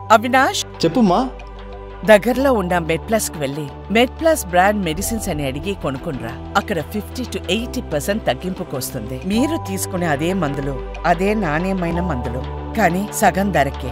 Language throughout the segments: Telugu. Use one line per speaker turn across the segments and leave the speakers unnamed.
అవినాష్
చెప్పుమ్మా
దగ్గరలో ఉన్న మెడ్ ప్లస్ కు వెళ్ళి మెడ్ ప్లస్ బ్రాండ్ మెడిసిన్స్ అని అడిగి కొనుక్కునరా అక్కడ ఫిఫ్టీ టు ఎయిటీ పర్సెంట్ తగ్గింపుకు వస్తుంది మీరు తీసుకునే అదే మందులు అదే నాణ్యమైన మందులు కానీ సగం ధరకే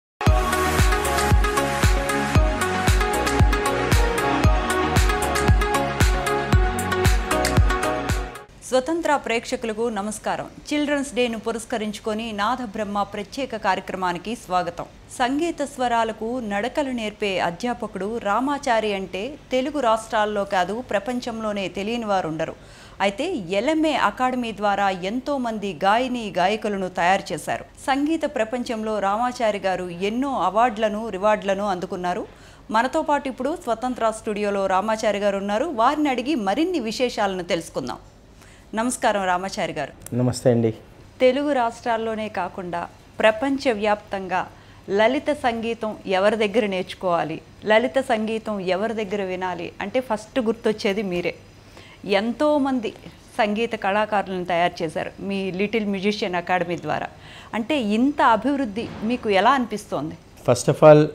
స్వతంత్ర ప్రేక్షకులకు నమస్కారం చిల్డ్రన్స్ డేను పురస్కరించుకొని నాద బ్రహ్మ ప్రత్యేక కార్యక్రమానికి స్వాగతం సంగీత స్వరాలకు నడకలు నేర్పే అధ్యాపకుడు రామాచారి అంటే తెలుగు రాష్ట్రాల్లో కాదు ప్రపంచంలోనే తెలియని వారు ఉండరు అయితే ఎల్ఎంఏ అకాడమీ ద్వారా ఎంతో మంది గాయని గాయకులను తయారు చేశారు సంగీత ప్రపంచంలో రామాచారి గారు ఎన్నో అవార్డులను రివార్డులను అందుకున్నారు మనతో పాటు ఇప్పుడు స్వతంత్ర స్టూడియోలో రామాచారి గారు ఉన్నారు వారిని అడిగి మరిన్ని విశేషాలను తెలుసుకుందాం నమస్కారం రామాచారి గారు
నమస్తే అండి
తెలుగు రాష్ట్రాల్లోనే కాకుండా ప్రపంచవ్యాప్తంగా లలిత సంగీతం ఎవరి దగ్గర నేర్చుకోవాలి లలిత సంగీతం ఎవరి దగ్గర వినాలి అంటే ఫస్ట్ గుర్తొచ్చేది మీరే ఎంతోమంది సంగీత కళాకారులను తయారు చేశారు మీ లిటిల్ మ్యూజిషియన్ అకాడమీ ద్వారా అంటే ఇంత అభివృద్ధి మీకు ఎలా అనిపిస్తోంది
ఫస్ట్ ఆఫ్ ఆల్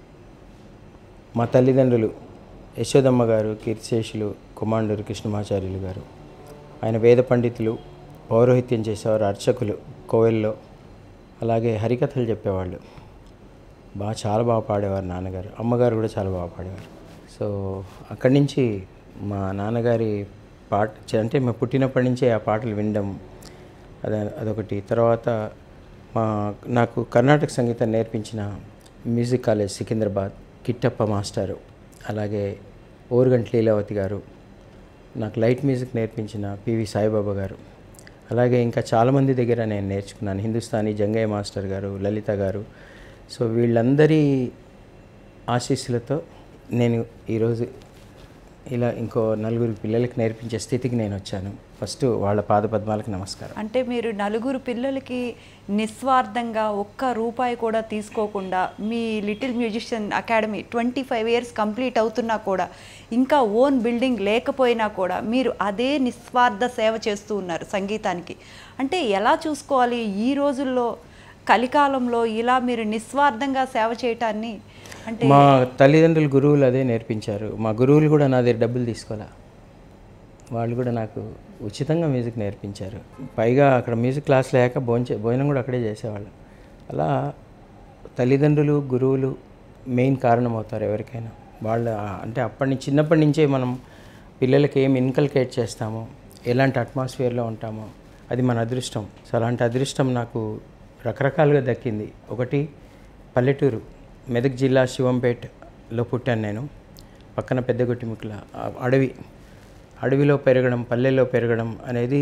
మా తల్లిదండ్రులు యశోదమ్మ గారు కీర్తిశేషులు కుమాండూరు కృష్ణమాచార్యులు గారు ఆయన వేద పండితులు పౌరోహిత్యం చేసేవారు అర్చకులు కోవెల్లో అలాగే హరికథలు చెప్పేవాళ్ళు బాగా చాలా బాగా పాడేవారు నాన్నగారు అమ్మగారు కూడా చాలా బాగా పాడేవారు సో అక్కడి నుంచి మా నాన్నగారి పాట అంటే మేము పుట్టినప్పటి నుంచే ఆ పాటలు వినడం అద అదొకటి తర్వాత మా నాకు కర్ణాటక సంగీతం నేర్పించిన మ్యూజిక్ కాలేజ్ సికింద్రాబాద్ కిట్టప్ప మాస్టారు అలాగే ఓరుగంటి లీలావతి గారు నాకు లైట్ మ్యూజిక్ నేర్పించిన పివి సాయిబాబా గారు అలాగే ఇంకా చాలామంది దగ్గర నేను నేర్చుకున్నాను హిందుస్థానీ జంగయ్య మాస్టర్ గారు లలిత గారు సో వీళ్ళందరి ఆశీస్సులతో నేను ఈరోజు ఇలా ఇంకో నలుగురు పిల్లలకి నేర్పించే స్థితికి నేను వచ్చాను ఫస్ట్ వాళ్ళ పాదపద్మాలకు నమస్కారం
అంటే మీరు నలుగురు పిల్లలకి నిస్వార్థంగా ఒక్క రూపాయి కూడా తీసుకోకుండా మీ little musician academy twenty five years complete అవుతున్నా కూడా ఇంకా ఓన్ బిల్డింగ్ లేకపోయినా కూడా మీరు అదే నిస్వార్థ సేవ చేస్తూ ఉన్నారు సంగీతానికి అంటే ఎలా చూసుకోవాలి ఈ రోజుల్లో కలికాలంలో ఇలా మీరు నిస్వార్థంగా సేవ చేయటాన్ని అంటే
మా తల్లిదండ్రులు గురువులు అదే నేర్పించారు మా గురువులు కూడా నా దగ్గర డబ్బులు తీసుకోలే వాళ్ళు కూడా నాకు ఉచితంగా మ్యూజిక్ నేర్పించారు పైగా అక్కడ మ్యూజిక్ క్లాస్ లేక భోంచే భోజనం కూడా అక్కడే చేసేవాళ్ళు అలా తల్లిదండ్రులు గురువులు మెయిన్ కారణం అవుతారు ఎవరికైనా వాళ్ళ అంటే అప్పటి నుంచి చిన్నప్పటి నుంచే మనం పిల్లలకి ఏం ఇన్కల్కేట్ చేస్తామో ఎలాంటి అట్మాస్ఫియర్లో ఉంటామో అది మన అదృష్టం సో అలాంటి అదృష్టం నాకు రకరకాలుగా దక్కింది ఒకటి పల్లెటూరు మెదక్ జిల్లా శివంపేటలో పుట్టాను నేను పక్కన పెద్దగొట్టిముక్కల ఆ అడవి అడవిలో పెరగడం పల్లెల్లో పెరగడం అనేది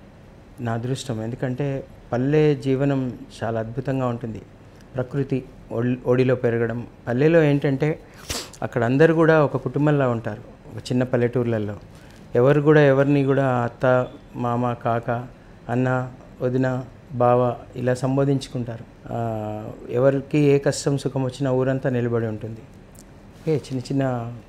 నా అదృష్టం ఎందుకంటే పల్లె జీవనం చాలా అద్భుతంగా ఉంటుంది ప్రకృతి ఒడి ఒడిలో పెరగడం పల్లెలో ఏంటంటే అక్కడ అందరూ కూడా ఒక కుటుంబంలా ఉంటారు ఒక చిన్న పల్లెటూర్లలో ఎవరు కూడా ఎవరిని కూడా అత్త మామ కాక అన్న వదిన బావ ఇలా సంబోధించుకుంటారు ఆ, ఎవరికి ఏ కష్టం సుఖం వచ్చినా ఊరంతా నిలబడి ఉంటుంది ఏ చిన్న చిన్న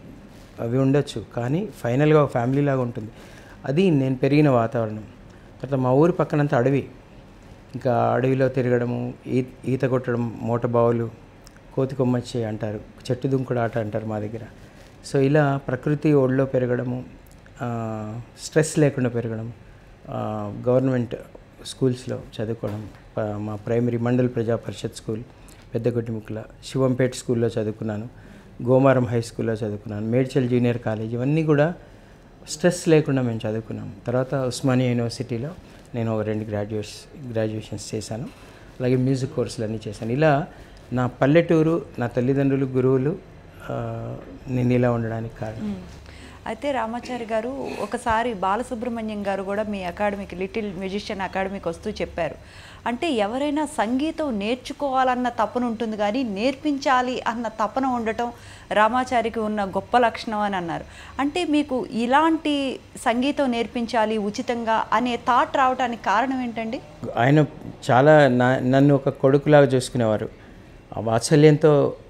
అవి ఉండొచ్చు కానీ ఫైనల్గా ఒక ఫ్యామిలీ లాగా ఉంటుంది అది నేను పెరిగిన వాతావరణం తర్వాత మా ఊరి పక్కనంతా అడవి ఇంకా అడవిలో తిరగడము ఈ ఈత కొట్టడం మూట బావులు కోతి కొమ్మచ్చి అంటారు చెట్టు దుంకుడు ఆట అంటారు మా దగ్గర సో ఇలా ప్రకృతి ఒడిలో పెరగడము ఆ, స్ట్రెస్ లేకుండా పెరగడం ఆ, గవర్నమెంట్ స్కూల్స్లో చదువుకోవడం ప- మా ప్రైమరీ మండల్ ప్రజా పరిషత్ స్కూల్ పెద్దగొట్టిముక్కల శివంపేట స్కూల్లో చదువుకున్నాను గోమారం హై స్కూల్లో చదువుకున్నాను మేడ్చల్ జూనియర్ కాలేజ్ ఇవన్నీ కూడా స్ట్రెస్ లేకుండా మేము చదువుకున్నాం తర్వాత ఉస్మానియా యూనివర్సిటీలో నేను ఒక రెండు గ్రాడ్యుయేట్స్ గ్రాడ్యుయేషన్స్ చేశాను అలాగే మ్యూజిక్ కోర్సులు అన్నీ చేశాను ఇలా నా పల్లెటూరు నా తల్లిదండ్రులు గురువులు ఆ, నేను ఇలా ఉండడానికి కారణం
అయితే రామాచారి గారు ఒకసారి బాలసుబ్రహ్మణ్యం గారు కూడా మీ అకాడమీకి లిటిల్ మ్యూజిషియన్ అకాడమీకి వస్తూ చెప్పారు అంటే ఎవరైనా సంగీతం నేర్చుకోవాలన్న తపన ఉంటుంది కానీ నేర్పించాలి అన్న తపన ఉండటం రామాచారికి ఉన్న గొప్ప లక్షణం అని అన్నారు అంటే మీకు ఇలాంటి సంగీతం నేర్పించాలి ఉచితంగా అనే థాట్ రావడానికి కారణం ఏంటండి
ఆయన చాలా నా నన్ను ఒక కొడుకులాగా చూసుకునేవారు ఆ వాత్సల్యంతో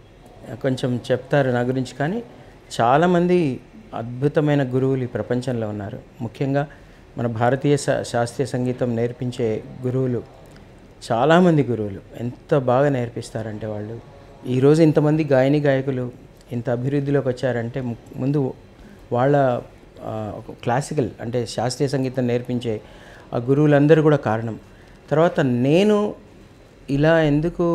కొంచెం చెప్తారు నా గురించి కానీ చాలామంది అద్భుతమైన గురువులు ఈ ప్రపంచంలో ఉన్నారు ముఖ్యంగా మన భారతీయ శా- శాస్త్రీయ సంగీతం నేర్పించే గురువులు చాలామంది గురువులు ఎంత బాగా నేర్పిస్తారంటే వాళ్ళు ఈరోజు ఇంతమంది గాయని గాయకులు ఇంత అభివృద్ధిలోకి వచ్చారంటే ము- ముందు వాళ్ళ ఆ, ఒక క్లాసికల్ అంటే శాస్త్రీయ సంగీతం నేర్పించే ఆ గురువులందరూ కూడా కారణం తర్వాత నేను ఇలా ఎందుకు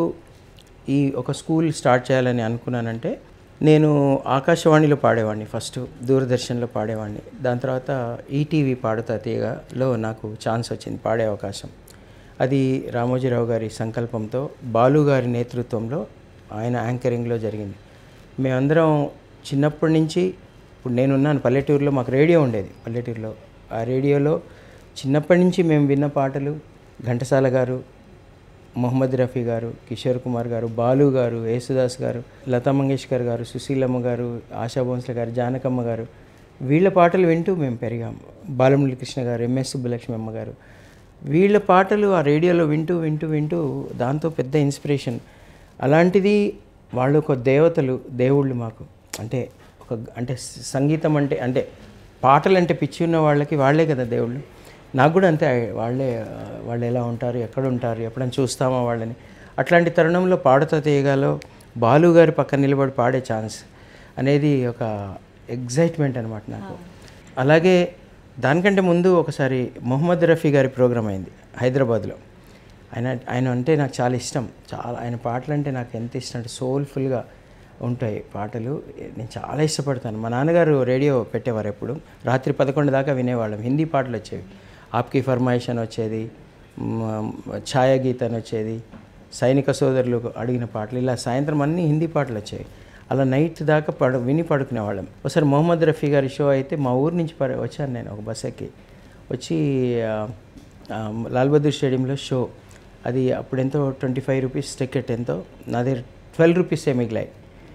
ఈ ఒక స్కూల్ స్టార్ట్ చేయాలని అనుకున్నానంటే నేను ఆకాశవాణిలో పాడేవాడిని ఫస్ట్ దూరదర్శన్లో పాడేవాడిని దాని తర్వాత ఈటీవీ పాడుతా తీయగాలో నాకు ఛాన్స్ వచ్చింది పాడే అవకాశం అది రామోజీరావు గారి సంకల్పంతో బాలు గారి నేతృత్వంలో ఆయన యాంకరింగ్లో జరిగింది మేమందరం చిన్నప్పటి నుంచి ఇప్పుడు నేనున్నాను పల్లెటూరులో మాకు రేడియో ఉండేది పల్లెటూరులో ఆ రేడియోలో చిన్నప్పటి నుంచి మేము విన్న పాటలు ఘంటసాల గారు మొహమ్మద్ రఫీ గారు కిషోర్ కుమార్ గారు బాలు గారు యేసుదాస్ గారు లతా మంగేష్కర్ గారు సుశీలమ్మ గారు ఆశా భోన్స్లే గారు జానకమ్మ గారు వీళ్ళ పాటలు వింటూ మేము పెరిగాం బాలమురళి కృష్ణ గారు ఎంఎస్ సుబ్బలక్ష్మి అమ్మ గారు వీళ్ళ పాటలు ఆ రేడియోలో వింటూ వింటూ వింటూ దాంతో పెద్ద ఇన్స్పిరేషన్ అలాంటిది వాళ్ళు ఒక దేవతలు దేవుళ్ళు మాకు అంటే ఒక అంటే సంగీతం అంటే అంటే పాటలు అంటే పిచ్చి ఉన్న వాళ్ళకి వాళ్ళే కదా దేవుళ్ళు నాకు కూడా అంతే వాళ్ళే ఆ, వాళ్ళు ఎలా ఉంటారు ఎక్కడ ఉంటారు ఎప్పుడైనా చూస్తామా వాళ్ళని అట్లాంటి తరుణంలో పాడుతా తీయగాలో బాలు గారి పక్కన నిలబడి పాడే ఛాన్స్ అనేది ఒక ఎగ్జైట్మెంట్ అనమాట నాకు అలాగే దానికంటే ముందు ఒకసారి మొహమ్మద్ రఫీ గారి ప్రోగ్రాం అయింది హైదరాబాద్లో ఆయన ఆయన అంటే నాకు చాలా ఇష్టం చాలా ఆయన పాటలు అంటే నాకు ఎంత ఇష్టం అంటే సోల్ఫుల్గా ఉంటాయి పాటలు నేను చాలా ఇష్టపడతాను మా నాన్నగారు రేడియో పెట్టేవారు ఎప్పుడు రాత్రి పదకొండు దాకా వినేవాళ్ళం హిందీ పాటలు వచ్చేవి ఆప్కి ఫర్మాయిష్ అని వచ్చేది మ- ఛాయాగీత్ అని వచ్చేది సైనిక సోదరులు అడిగిన పాటలు ఇలా సాయంత్రం అన్నీ హిందీ పాటలు వచ్చేవి అలా నైట్ దాకా పడు విని పడుకునేవాళ్ళం ఒకసారి మొహమ్మద్ రఫీ గారి షో అయితే మా ఊరు నుంచి పర వచ్చాను నేను ఒక బస్ ఎక్కి వచ్చి ఆ, ఆ, లాల్ బహదూర్ స్టేడియంలో షో అది అప్పుడు ఎంతో ట్వంటీ ఫైవ్ రూపీస్ టికెట్ ఎంతో నా దగ్గర ట్వెల్వ్ రూపీసే మిగిలాయి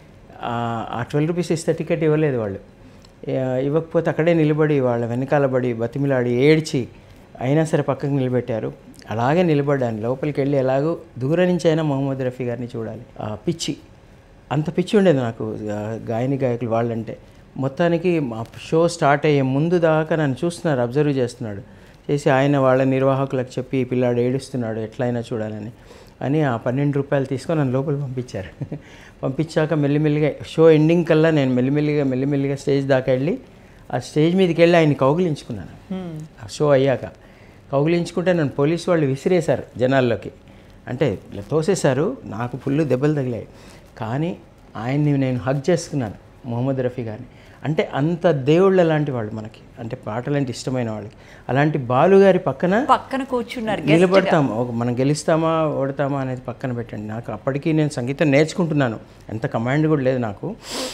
ఆ- ఆ ట్వెల్వ్ రూపీస్ ఇస్తే టికెట్ ఇవ్వలేదు వాళ్ళు ఆ, ఇవ్వకపోతే అక్కడే నిలబడి వాళ్ళ వెనకాల పడి బతిమిలాడి ఏడ్చి అయినా సరే పక్కకు నిలబెట్టారు అలాగే నిలబడ్డాను లోపలికి వెళ్ళి ఎలాగో దూరం నుంచి అయినా మొహమ్మద్ రఫీ గారిని చూడాలి ఆ పిచ్చి అంత పిచ్చి ఉండేది నాకు ఆ, గాయని గాయకులు వాళ్ళంటే మొత్తానికి మా షో స్టార్ట్ అయ్యే ముందు దాకా నన్ను చూస్తున్నారు అబ్జర్వ్ చేస్తున్నాడు చేసి ఆయన వాళ్ళ నిర్వాహకులకు చెప్పి ఈ పిల్లాడు ఏడుస్తున్నాడు ఎట్లయినా చూడాలని అని ఆ పన్నెండు రూపాయలు తీసుకొని నన్ను లోపల పంపించారు పంపించాక మెల్లిమెల్లిగా షో ఎండింగ్ కల్లా నేను మెల్లిమెల్లిగా మెల్లిమెల్లిగా స్టేజ్ దాకా వెళ్ళి ఆ స్టేజ్ మీదకి వెళ్ళి ఆయన కౌగిలించుకున్నాను ఆ షో అయ్యాక కౌగిలించుకుంటే నన్ను పోలీసు వాళ్ళు విసిరేశారు జనాల్లోకి అంటే ఇలా తోసేశారు నాకు ఫుల్ దెబ్బలు తగిలాయి కానీ ఆయన్ని నేను హగ్ చేసుకున్నాను మొహమ్మద్ రఫీ గారిని అంటే అంత దేవుళ్ళ లాంటి వాళ్ళు మనకి అంటే పాటలంటే ఇష్టమైన వాళ్ళకి అలాంటి బాలు గారి పక్కన
పక్కన కూర్చున్నారు
నిలబడతాం ఒక మనం గెలుస్తామా ఓడతామా అనేది పక్కన పెట్టండి నాకు అప్పటికి నేను సంగీతం నేర్చుకుంటున్నాను ఎంత కమాండ్ కూడా లేదు నాకు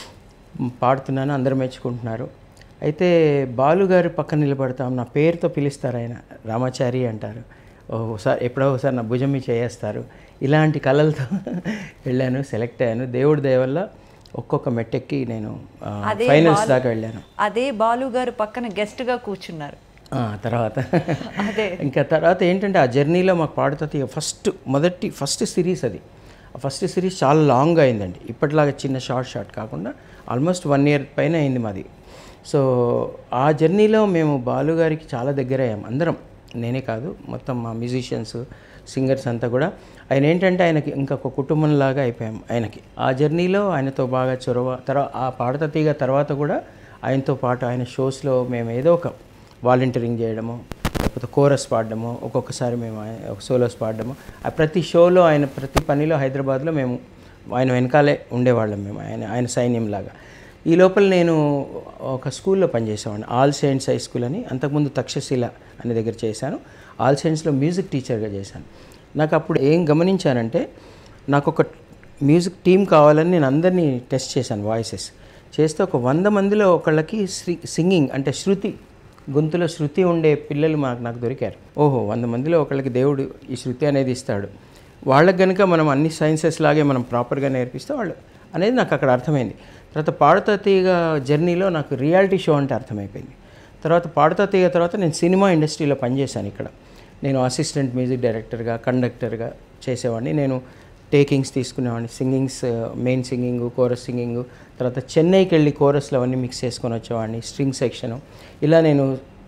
మ్, పాడుతున్నాను అందరూ మెచ్చుకుంటున్నారు అయితే బాలు గారి పక్కన నిలబడతాం నా పేరుతో పిలుస్తారు ఆయన రామాచారి అంటారు ఒకసారి ఎప్పుడో ఒకసారి నా భుజం మీద చేయేస్తారు ఇలాంటి కళలతో వెళ్ళాను సెలెక్ట్ అయ్యాను దేవుడి దయ వల్ల ఒక్కొక్క మెట్టెక్కి నేను ఆ,
అదే
ఫైనల్స్
బాలు-
దాకా వెళ్ళాను
అదే బాలు గారు పక్కన గెస్ట్ గా కూర్చున్నారు
ఆ, తర్వాత
అదే.
ఇంకా తర్వాత ఏంటంటే ఆ జర్నీలో మాకు పాడుతుంది ఫస్ట్ మొదటి ఫస్ట్ సిరీస్ అది ఆ ఫస్ట్ సిరీస్ చాలా లాంగ్ అయిందండి ఇప్పటిలాగా చిన్న షార్ట్ షార్ట్ కాకుండా ఆల్మోస్ట్ వన్ ఇయర్ పైన అయింది మాది సో ఆ జర్నీలో మేము బాలు గారికి చాలా దగ్గర అయ్యాం అందరం నేనే కాదు మొత్తం మా మ్యూజిషియన్స్ సింగర్స్ అంతా కూడా ఆయన ఏంటంటే ఆయనకి ఇంకొక కుటుంబంలాగా అయిపోయాం ఆయనకి ఆ జర్నీలో ఆయనతో బాగా చొరవ తర్వాత ఆ పాడత తీగ తర్వాత కూడా ఆయనతో పాటు ఆయన షోస్లో మేము ఏదో ఒక వాలంటీరింగ్ చేయడము లేకపోతే కోరస్ పాడడము ఒక్కొక్కసారి మేము ఆయన- ఒక సోలోస్ పాడడము ఆ ప్రతి షోలో ఆయన ప్రతి పనిలో హైదరాబాద్లో మేము ఆయన వెనకాలే ఉండేవాళ్ళం మేము ఆయన ఆయన సైన్యంలాగా ఈ లోపల నేను ఒక స్కూల్లో పనిచేసేవాడిని ఆల్ సెయింట్స్ హై స్కూల్ అని అంతకుముందు తక్షశిల అనే దగ్గర చేశాను ఆల్ సెయింట్స్లో మ్యూజిక్ టీచర్గా చేశాను నాకు అప్పుడు ఏం గమనించానంటే నాకు ఒక మ్యూజిక్ టీం కావాలని నేను అందరినీ టెస్ట్ చేశాను వాయిసెస్ చేస్తే ఒక వంద మందిలో ఒకళ్ళకి సింగింగ్ అంటే శృతి గొంతులో శృతి ఉండే పిల్లలు మాకు నాకు దొరికారు ఓహో వంద మందిలో ఒకళ్ళకి దేవుడు ఈ శృతి అనేది ఇస్తాడు వాళ్ళకి కనుక మనం అన్ని సైన్సెస్ లాగే మనం ప్రాపర్గా నేర్పిస్తే వాళ్ళు అనేది నాకు అక్కడ అర్థమైంది తర్వాత పాడుతా తీగ జర్నీలో నాకు రియాలిటీ షో అంటే అర్థమైపోయింది తర్వాత పాడుతా తీగ తర్వాత నేను సినిమా ఇండస్ట్రీలో పనిచేశాను ఇక్కడ నేను అసిస్టెంట్ మ్యూజిక్ డైరెక్టర్గా కండక్టర్గా చేసేవాడిని నేను టేకింగ్స్ తీసుకునేవాడిని singings main singing chorus singing తర్వాత చెన్నైకి వెళ్ళి కోరస్లో అవన్నీ మిక్స్ చేసుకొని వచ్చేవాడిని స్ట్రింగ్ సెక్షను ఇలా నేను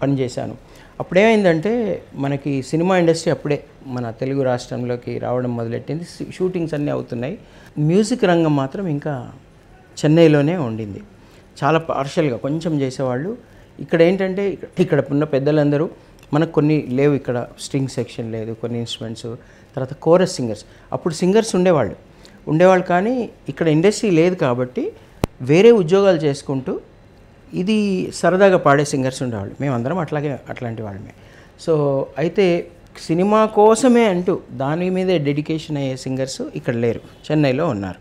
పనిచేశాను అప్పుడేమైందంటే మనకి సినిమా ఇండస్ట్రీ అప్పుడే మన తెలుగు రాష్ట్రంలోకి రావడం మొదలెట్టింది షూ- షూటింగ్స్ అన్నీ అవుతున్నాయి మ్యూజిక్ రంగం మాత్రం ఇంకా చెన్నైలోనే ఉండింది చాలా పార్షల్గా కొంచెం చేసేవాళ్ళు ఇక్కడ ఏంటంటే ఇక్కడ- ఇక్కడ ఉన్న పెద్దలందరూ మనకు కొన్ని లేవు ఇక్కడ స్ట్రింగ్ సెక్షన్ లేదు కొన్ని ఇన్స్ట్రుమెంట్స్ తర్వాత కోరస్ సింగర్స్ అప్పుడు సింగర్స్ ఉండేవాళ్ళు ఉండేవాళ్ళు కానీ ఇక్కడ ఇండస్ట్రీ లేదు కాబట్టి వేరే ఉద్యోగాలు చేసుకుంటూ ఇది సరదాగా పాడే సింగర్స్ ఉండేవాళ్ళు మేమందరం అట్లాగే అట్లాంటి వాళ్ళమే సో అయితే సినిమా కోసమే అంటూ దాని మీదే డెడికేషన్ అయ్యే సింగర్స్ ఇక్కడ లేరు చెన్నైలో ఉన్నారు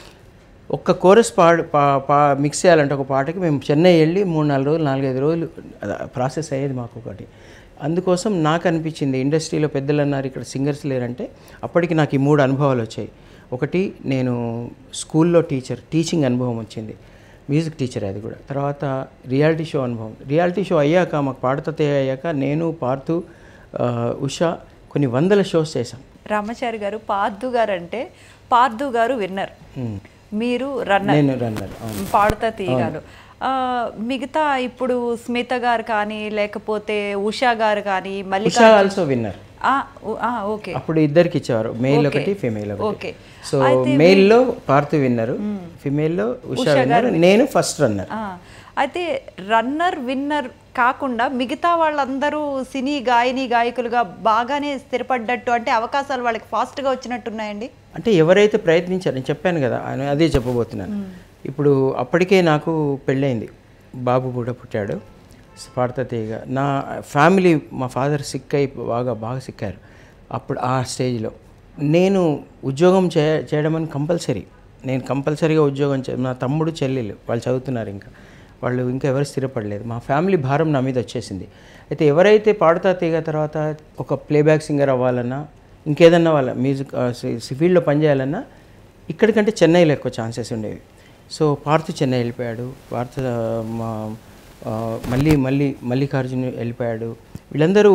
ఒక్క కోరస్ పాడు పా పా మిక్స్ చేయాలంటే ఒక పాటకి మేము చెన్నై వెళ్ళి మూడు నాలుగు రోజులు నాలుగైదు రోజులు అది ప్రాసెస్ అయ్యేది మాకు ఒకటి అందుకోసం నాకు అనిపించింది ఇండస్ట్రీలో పెద్దలు అన్నారు ఇక్కడ సింగర్స్ లేరంటే అప్పటికి నాకు ఈ మూడు అనుభవాలు వచ్చాయి ఒకటి నేను స్కూల్లో టీచర్ టీచింగ్ అనుభవం వచ్చింది మ్యూజిక్ టీచర్ అది కూడా తర్వాత రియాలిటీ షో అనుభవం రియాలిటీ షో అయ్యాక మాకు పాడతతే అయ్యాక నేను పార్థు ఆ, ఉషా కొన్ని వందల షోస్ చేశాం
రామాచారి గారు పార్థు గారు అంటే పార్థు గారు విన్నర్ మీరు రన్నర్
నేను రన్నర్ అవును
పాడుతా తీయగాను ఆ, మిగతా ఇప్పుడు స్మిత గారు కానీ లేకపోతే ఉషా గారు కానీ మల్లిక
ఉషా ఆల్సో విన్నర్
ఆ, ఉ- ఆ, ఓకే
అప్పుడు ఇద్దరికి ఇచ్చేవారు మెయిల్
Okay.
ఒకటి ఫీమేల్ ఒకటి
Okay.
సో మెయిల్లో పార్థు విన్నరు ఫీమేల్లో ఉషా విన్నర్ నేను ఫస్ట్ రన్నర్
ఆ, అయితే రన్నర్ విన్నర్ కాకుండా మిగతా వాళ్ళందరూ సినీ గాయని గాయకులుగా బాగానే స్థిరపడ్డట్టు అంటే అవకాశాలు వాళ్ళకి ఫాస్ట్గా వచ్చినట్టున్నాయండి
అంటే ఎవరైతే ప్రయత్నించారు నేను చెప్పాను కదా ఆయన అదే చెప్పబోతున్నాను ఇప్పుడు అప్పటికే నాకు పెళ్ళైంది బాబు కూడా పుట్టాడు పాడతీయగా నా ఫ్యామిలీ మా ఫాదర్ సిక్ అయి బాగా బాగా సిక్కారు అప్పుడు ఆ స్టేజ్లో నేను ఉద్యోగం చే చేయడం అని కంపల్సరీ నేను కంపల్సరీగా ఉద్యోగం చే నా తమ్ముడు చెల్లెలు వాళ్ళు చదువుతున్నారు ఇంకా వాళ్ళు ఇంకా ఎవరు స్థిరపడలేదు మా ఫ్యామిలీ భారం నా మీద వచ్చేసింది అయితే ఎవరైతే పాడుతా తీగ తర్వాత ఒక ప్లేబ్యాక్ సింగర్ అవ్వాలన్నా ఇంకేదన్నా వాళ్ళ మ్యూజిక్ ఫీల్డ్లో పనిచేయాలన్నా ఇక్కడికంటే చెన్నైలో ఎక్కువ ఛాన్సెస్ ఉండేవి సో పార్థు చెన్నై వెళ్ళిపోయాడు పార్థ మా ఆ, మళ్ళీ మళ్ళీ మల్లికార్జున వెళ్ళిపోయాడు వీళ్ళందరూ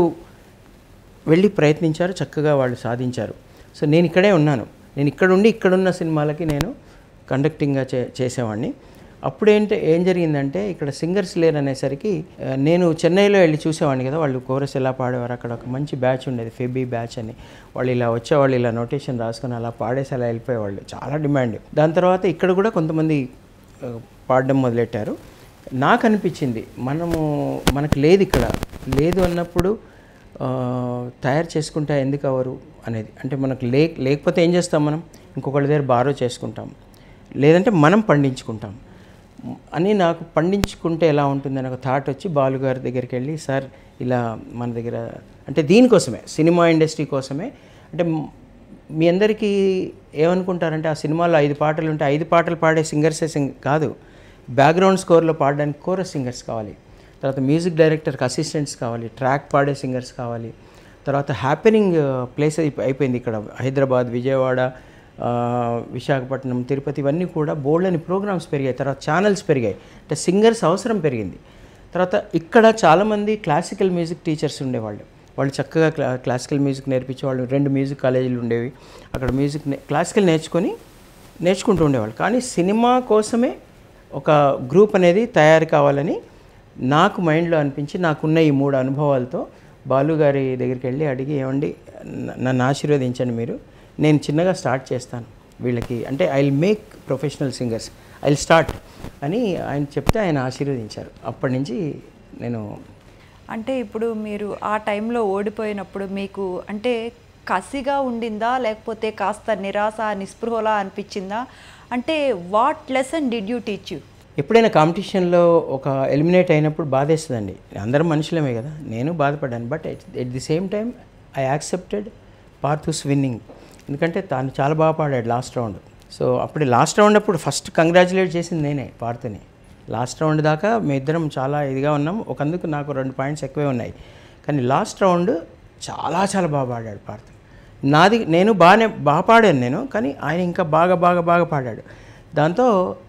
వెళ్ళి ప్రయత్నించారు చక్కగా వాళ్ళు సాధించారు సో నేను ఇక్కడే ఉన్నాను నేను ఇక్కడ ఉండి ఇక్కడున్న సినిమాలకి నేను కండక్టింగ్గా చే చేసేవాడిని అప్పుడేంటి ఏం జరిగిందంటే ఇక్కడ సింగర్స్ లేరు అనేసరికి ఆ, నేను చెన్నైలో వెళ్ళి చూసేవాడిని కదా వాళ్ళు కోరస్ ఎలా పాడేవారు అక్కడ ఒక మంచి బ్యాచ్ ఉండేది ఫెబీ బ్యాచ్ అని వాళ్ళు ఇలా వచ్చేవాళ్ళు ఇలా నోటేషన్ రాసుకొని అలా పాడేసి అలా వెళ్ళిపోయేవాళ్ళు చాలా డిమాండ్ దాని తర్వాత ఇక్కడ కూడా కొంతమంది ఆ, పాడడం మొదలెట్టారు నాకు అనిపించింది మనము మనకు లేదు ఇక్కడ లేదు అన్నప్పుడు ఆ, తయారు చేసుకుంటే ఎందుకు అవరు అనేది అంటే మనకు లే లేకపోతే ఏం చేస్తాం మనం ఇంకొకళ్ళ దగ్గర బారో చేసుకుంటాం లేదంటే మనం పండించుకుంటాం అని నాకు పండించుకుంటే ఎలా ఉంటుందని ఒక థాట్ వచ్చి బాలు గారి దగ్గరికి వెళ్ళి సార్ ఇలా మన దగ్గర అంటే దీనికోసమే సినిమా ఇండస్ట్రీ కోసమే అంటే మ్- మీ అందరికీ ఏమనుకుంటారంటే ఆ సినిమాలో ఐదు పాటలు ఉంటే ఐదు పాటలు పాడే సింగర్సే సింగ్ కాదు బ్యాక్గ్రౌండ్ స్కోర్లో పాడడానికి కోరస్ సింగర్స్ కావాలి తర్వాత మ్యూజిక్ డైరెక్టర్కి అసిస్టెంట్స్ కావాలి ట్రాక్ పాడే సింగర్స్ కావాలి తర్వాత హ్యాపెనింగ్ ప్లేస్ అయిపోయింది ఇక్కడ హైదరాబాద్ విజయవాడ ఆ, విశాఖపట్నం తిరుపతి ఇవన్నీ కూడా బోల్డ్ అని ప్రోగ్రామ్స్ పెరిగాయి తర్వాత ఛానల్స్ పెరిగాయి అంటే సింగర్స్ అవసరం పెరిగింది తర్వాత ఇక్కడ చాలామంది క్లాసికల్ మ్యూజిక్ టీచర్స్ ఉండేవాళ్ళు వాళ్ళు చక్కగా క్లా క్లాసికల్ మ్యూజిక్ నేర్పించేవాళ్ళు రెండు మ్యూజిక్ కాలేజీలు ఉండేవి అక్కడ మ్యూజిక్ నే- క్లాసికల్ నేర్చుకొని నేర్చుకుంటూ ఉండేవాళ్ళు కానీ సినిమా కోసమే ఒక గ్రూప్ అనేది తయారు కావాలని నాకు మైండ్లో అనిపించి నాకున్న ఈ మూడు అనుభవాలతో బాలు గారి దగ్గరికి వెళ్ళి అడిగి ఏమండి న- నన్ను ఆశీర్వదించండి మీరు నేను చిన్నగా స్టార్ట్ చేస్తాను వీళ్ళకి అంటే I will make professional singers I will start అని ఆయన చెప్తే ఆయన ఆశీర్వదించారు అప్పటి నుంచి నేను
అంటే ఇప్పుడు మీరు ఆ టైంలో ఓడిపోయినప్పుడు మీకు అంటే కసిగా ఉండిందా లేకపోతే కాస్త నిరాశ నిస్పృహలా అనిపించిందా అంటే what lesson did you teach you
ఎప్పుడైనా కాంపిటీషన్లో ఒక ఎలిమినేట్ అయినప్పుడు బాధేస్తుందండి అందరం మనుషులమే కదా నేను బాధపడ్డాను but at the same time I accepted Parthu's winning ఎందుకంటే తాను చాలా బాగా పాడాడు లాస్ట్ రౌండ్ సో అప్పుడు లాస్ట్ రౌండ్ అప్పుడు ఫస్ట్ కంగ్రాచులేట్ చేసింది నేనే పార్థుని లాస్ట్ రౌండ్ దాకా మీ ఇద్దరం చాలా ఇదిగా ఉన్నాం ఒకందుకు నాకు రెండు పాయింట్స్ ఎక్కువే ఉన్నాయి కానీ లాస్ట్ రౌండ్ చాలా చాలా బాగా పాడాడు పార్థు నాది నేను బాగానే బాగా పాడాను నేను కానీ ఆయన ఇంకా బాగా బాగా బాగా పాడాడు దాంతో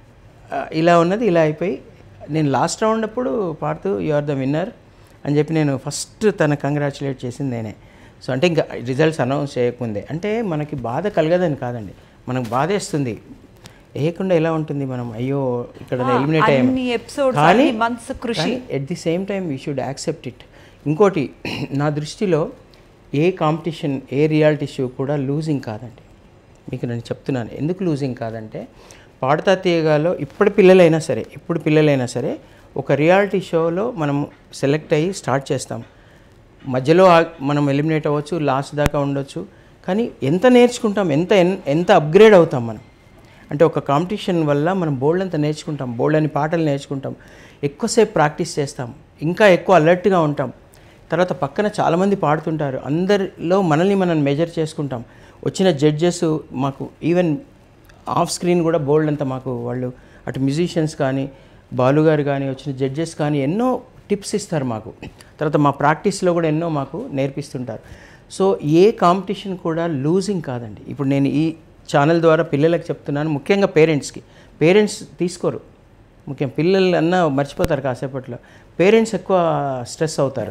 ఆ, ఇలా ఉన్నది ఇలా అయిపోయి నేను లాస్ట్ రౌండ్ అప్పుడు పాడుతూ యు ఆర్ ద విన్నర్ అని చెప్పి నేను ఫస్ట్ తన కంగ్రాచులేట్ చేసింది నేనే సో అంటే ఇంకా రిజల్ట్స్ అనౌన్స్ చేయకముందే అంటే మనకి బాధ కలగదని కాదండి మనకు బాధేస్తుంది వేయకుండా ఎలా ఉంటుంది మనం అయ్యో ఇక్కడ ఎలిమినేట్ అయ్యాము
అన్ని ఎపిసోడ్స్
కానీ
అన్ని మంత్స్ కృషి
at the same time we should accept it ఇంకోటి నా దృష్టిలో ఏ కాంపిటీషన్ ఏ రియాలిటీ షో కూడా లూజింగ్ కాదండి మీకు నేను చెప్తున్నాను ఎందుకు లూజింగ్ కాదంటే పాడతా తీయగాలో ఇప్పుడు పిల్లలైనా సరే ఇప్పుడు పిల్లలైనా సరే ఒక రియాలిటీ షోలో మనం సెలెక్ట్ అయ్యి స్టార్ట్ చేస్తాం మధ్యలో ఆ- మనం ఎలిమినేట్ అవ్వచ్చు లాస్ట్ దాకా ఉండొచ్చు కానీ ఎంత నేర్చుకుంటాం ఎంత ఎన్- ఎంత అప్గ్రేడ్ అవుతాం మనం అంటే ఒక కాంపిటీషన్ వల్ల మనం బోల్డ్ అంత నేర్చుకుంటాం బోల్డ్ అని పాటలు నేర్చుకుంటాం ఎక్కువసేపు ప్రాక్టీస్ చేస్తాం ఇంకా ఎక్కువ అలర్ట్గా ఉంటాం తర్వాత పక్కన చాలామంది పాడుతుంటారు అందరిలో మనల్ని మనం మెజర్ చేసుకుంటాం వచ్చిన జడ్జెస్ మాకు ఈవెన్ ఆఫ్ స్క్రీన్ కూడా బోల్డ్ అంతా మాకు వాళ్ళు అటు మ్యూజిషియన్స్ కానీ బాలు గారు కానీ వచ్చిన జడ్జెస్ కానీ ఎన్నో టిప్స్ ఇస్తారు మాకు తర్వాత మా ప్రాక్టీస్లో కూడా ఎన్నో మాకు నేర్పిస్తుంటారు సో ఏ కాంపిటీషన్ కూడా లూజింగ్ కాదండి ఇప్పుడు నేను ఈ ఛానల్ ద్వారా పిల్లలకు చెప్తున్నాను ముఖ్యంగా పేరెంట్స్కి పేరెంట్స్ తీసుకోరు ముఖ్యం పిల్లలు అన్నా మర్చిపోతారు కాసేపట్లో పేరెంట్స్ ఎక్కువ స్ట్రెస్ అవుతారు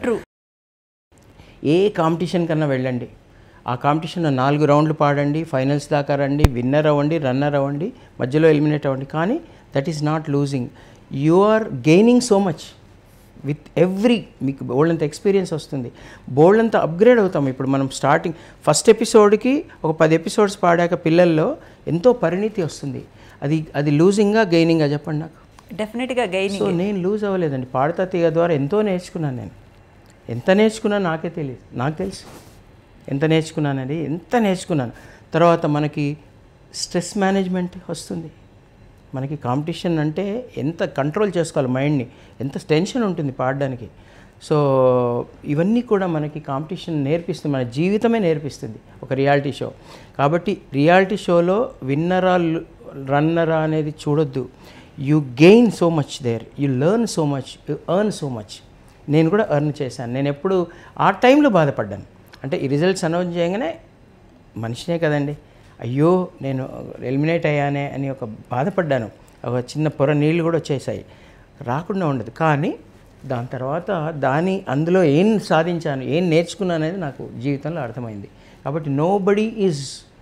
ఏ కాంపిటీషన్ కన్నా వెళ్ళండి ఆ కాంపిటీషన్లో నాలుగు రౌండ్లు పాడండి ఫైనల్స్ దాకా రండి విన్నర్ అవ్వండి రన్నర్ అవ్వండి మధ్యలో ఎలిమినేట్ అవ్వండి కానీ that is not losing you are gaining so much with every మీకు బోల్డంత ఎక్స్పీరియన్స్ వస్తుంది బోల్డంత అప్గ్రేడ్ అవుతాం ఇప్పుడు మనం స్టార్టింగ్ ఫస్ట్ ఎపిసోడ్కి ఒక పది ఎపిసోడ్స్ పాడాక పిల్లల్లో ఎంతో పరిణితి వస్తుంది అది అది లూజింగా గెయినింగా చెప్పండి నాకు
డెఫినెట్గా గెయినింగ్
సో నేను లూజ్ అవ్వలేదండి పాడతా తీగ ద్వారా ఎంతో నేర్చుకున్నాను నేను ఎంత నేర్చుకున్నా నాకే తెలియదు నాకు తెలుసు ఎంత నేర్చుకున్నానని ఎంత నేర్చుకున్నాను తర్వాత మనకి స్ట్రెస్ మేనేజ్మెంట్ వస్తుంది మనకి కాంపిటీషన్ అంటే ఎంత కంట్రోల్ చేసుకోవాలి మైండ్ని ఎంత టెన్షన్ ఉంటుంది పాడడానికి సో ఇవన్నీ కూడా మనకి కాంపిటీషన్ నేర్పిస్తుంది మన జీవితమే నేర్పిస్తుంది ఒక రియాలిటీ షో కాబట్టి రియాలిటీ షోలో విన్నరా రన్నరా అనేది చూడొద్దు you gain so much there you learn so much you earn so much నేను కూడా ఎర్న్ చేశాను నేను ఎప్పుడు ఆ టైంలో బాధపడ్డాను అంటే ఈ రిజల్ట్స్ అనౌన్స్ చేయగానే మనిషినే కదండి అయ్యో నేను ఎలిమినేట్ అయ్యానే అని ఒక బాధపడ్డాను ఒక చిన్న పొర నీళ్ళు కూడా వచ్చేసాయి రాకుండా ఉండదు కానీ దాని తర్వాత దాని అందులో ఏం సాధించాను ఏం నేర్చుకున్నాను అనేది నాకు జీవితంలో అర్థమైంది కాబట్టి నో బడీ ఈజ్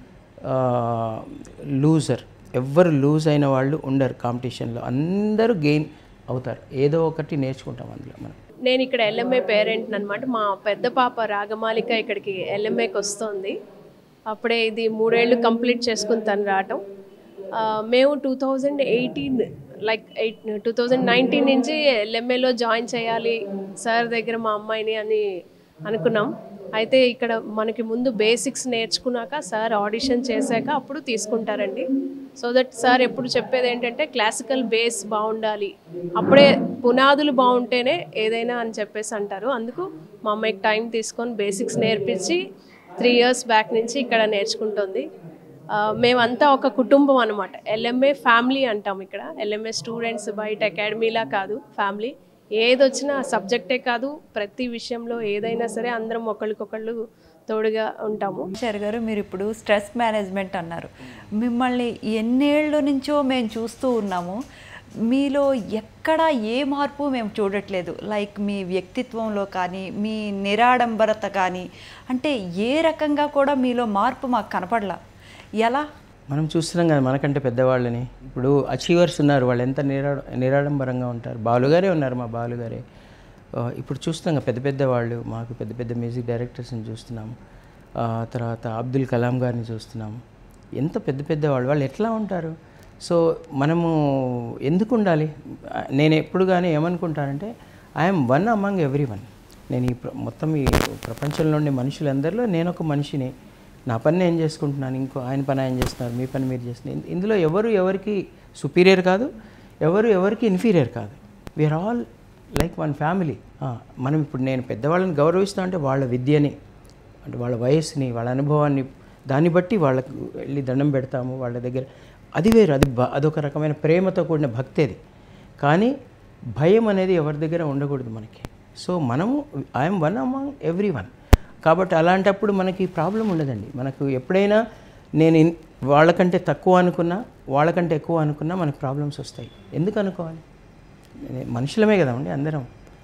లూజర్ ఎవ్వరు లూజ్ అయిన వాళ్ళు ఉండరు కాంపిటీషన్లో అందరూ గెయిన్ అవుతారు ఏదో ఒకటి నేర్చుకుంటాం అందులో మనం
నేను ఇక్కడ ఎల్ఎంఏ పేరెంట్ అనమాట మా పెద్ద పాప రాగమాలిక ఇక్కడికి ఎల్ఎంఏకి వస్తుంది అప్పుడే ఇది మూడేళ్ళు కంప్లీట్ చేసుకుని తను రావటం ఆ, మేము two thousand eighteen like eight two thousand nineteen నుంచి ఎల్ఎంఏలో జాయిన్ చేయాలి సార్ దగ్గర మా అమ్మాయిని అని అనుకున్నాం అయితే ఇక్కడ మనకి ముందు బేసిక్స్ నేర్చుకున్నాక సార్ ఆడిషన్ చేశాక అప్పుడు తీసుకుంటారండి సో దట్ సార్ ఎప్పుడు చెప్పేది ఏంటంటే క్లాసికల్ బేస్ బాగుండాలి అప్పుడే పునాదులు బాగుంటేనే ఏదైనా అని చెప్పేసి అంటారు అందుకు మా అమ్మాయికి టైం తీసుకొని బేసిక్స్ నేర్పించి త్రీ ఇయర్స్ బ్యాక్ నుంచి ఇక్కడ నేర్చుకుంటుంది ఆ, మేమంతా ఒక కుటుంబం అనమాట ఎల్ఎంఏ ఫ్యామిలీ అంటాం ఇక్కడ ఎల్ఎంఏ స్టూడెంట్స్ బయట అకాడమీలా కాదు ఫ్యామిలీ ఏది వచ్చినా సబ్జెక్టే కాదు ప్రతి విషయంలో ఏదైనా సరే అందరం ఒకళ్ళకొకళ్ళు తోడుగా ఉంటాము
చార్ గారు మీరు ఇప్పుడు స్ట్రెస్ మేనేజ్మెంట్ అన్నారు మిమ్మల్ని ఎన్నేళ్ళ నుంచో మేము చూస్తూ ఉన్నాము మీలో ఎక్కడ ఏ మార్పు మేము చూడట్లేదు లైక్ మీ వ్యక్తిత్వంలో కానీ మీ నిరాడంబరత కానీ అంటే ఏ రకంగా కూడా మీలో మార్పు మాకు కనపడలా ఎలా
మనం చూస్తున్నాం కదా మనకంటే పెద్దవాళ్ళని ఇప్పుడు అచీవర్స్ ఉన్నారు వాళ్ళు ఎంత నిరా నిరాడంబరంగా ఉంటారు బాలుగారే ఉన్నారు మా బాలుగారే ఆ, ఇప్పుడు చూస్తున్నాం కదా పెద్ద పెద్ద వాళ్ళు మాకు పెద్ద పెద్ద మ్యూజిక్ డైరెక్టర్స్ని చూస్తున్నాం ఆ, తర్వాత అబ్దుల్ కలాం గారిని చూస్తున్నాం ఎంత పెద్ద పెద్ద వాళ్ళు వాళ్ళు ఎట్లా ఉంటారు సో మనము ఎందుకు ఉండాలి ఆ, నేను ఎప్పుడు కానీ ఏమనుకుంటానంటే I'm one among every one నేను ఈ ప్ర- మొత్తం ఈ ప్రపంచంలో ఉండే మనుషులందరిలో నేను ఒక మనిషిని నా పని నేను చేసుకుంటున్నాను ఇంకో ఆయన పని ఆయన చేస్తున్నారు మీ పని మీరు చేస్తున్నారు ఇన్- ఇందులో ఎవరు ఎవరికి సుపీరియర్ కాదు ఎవరు ఎవరికి ఇన్ఫీరియర్ కాదు we are all like one family మనం ఇప్పుడు నేను పెద్దవాళ్ళని గౌరవిస్తా అంటే వాళ్ళ విద్యని అంటే వాళ్ళ వయస్సుని వాళ్ళ అనుభవాన్ని దాన్ని బట్టి వాళ్ళకు వెళ్ళి దండం పెడతాము వాళ్ళ దగ్గర అది వేరు అది బ- అదొక రకమైన ప్రేమతో కూడిన భక్తి అది కానీ భయం అనేది ఎవరి దగ్గర ఉండకూడదు మనకి సో మనము I'm one among every one కాబట్టి అలాంటప్పుడు మనకి ప్రాబ్లం ఉండదండి మనకు ఎప్పుడైనా నేను ఇన్- వాళ్ళకంటే తక్కువ అనుకున్నా వాళ్ళకంటే ఎక్కువ అనుకున్నా మనకు ప్రాబ్లమ్స్ వస్తాయి ఎందుకు అనుకోవాలి నే- మనుషులమే కదండి అందరం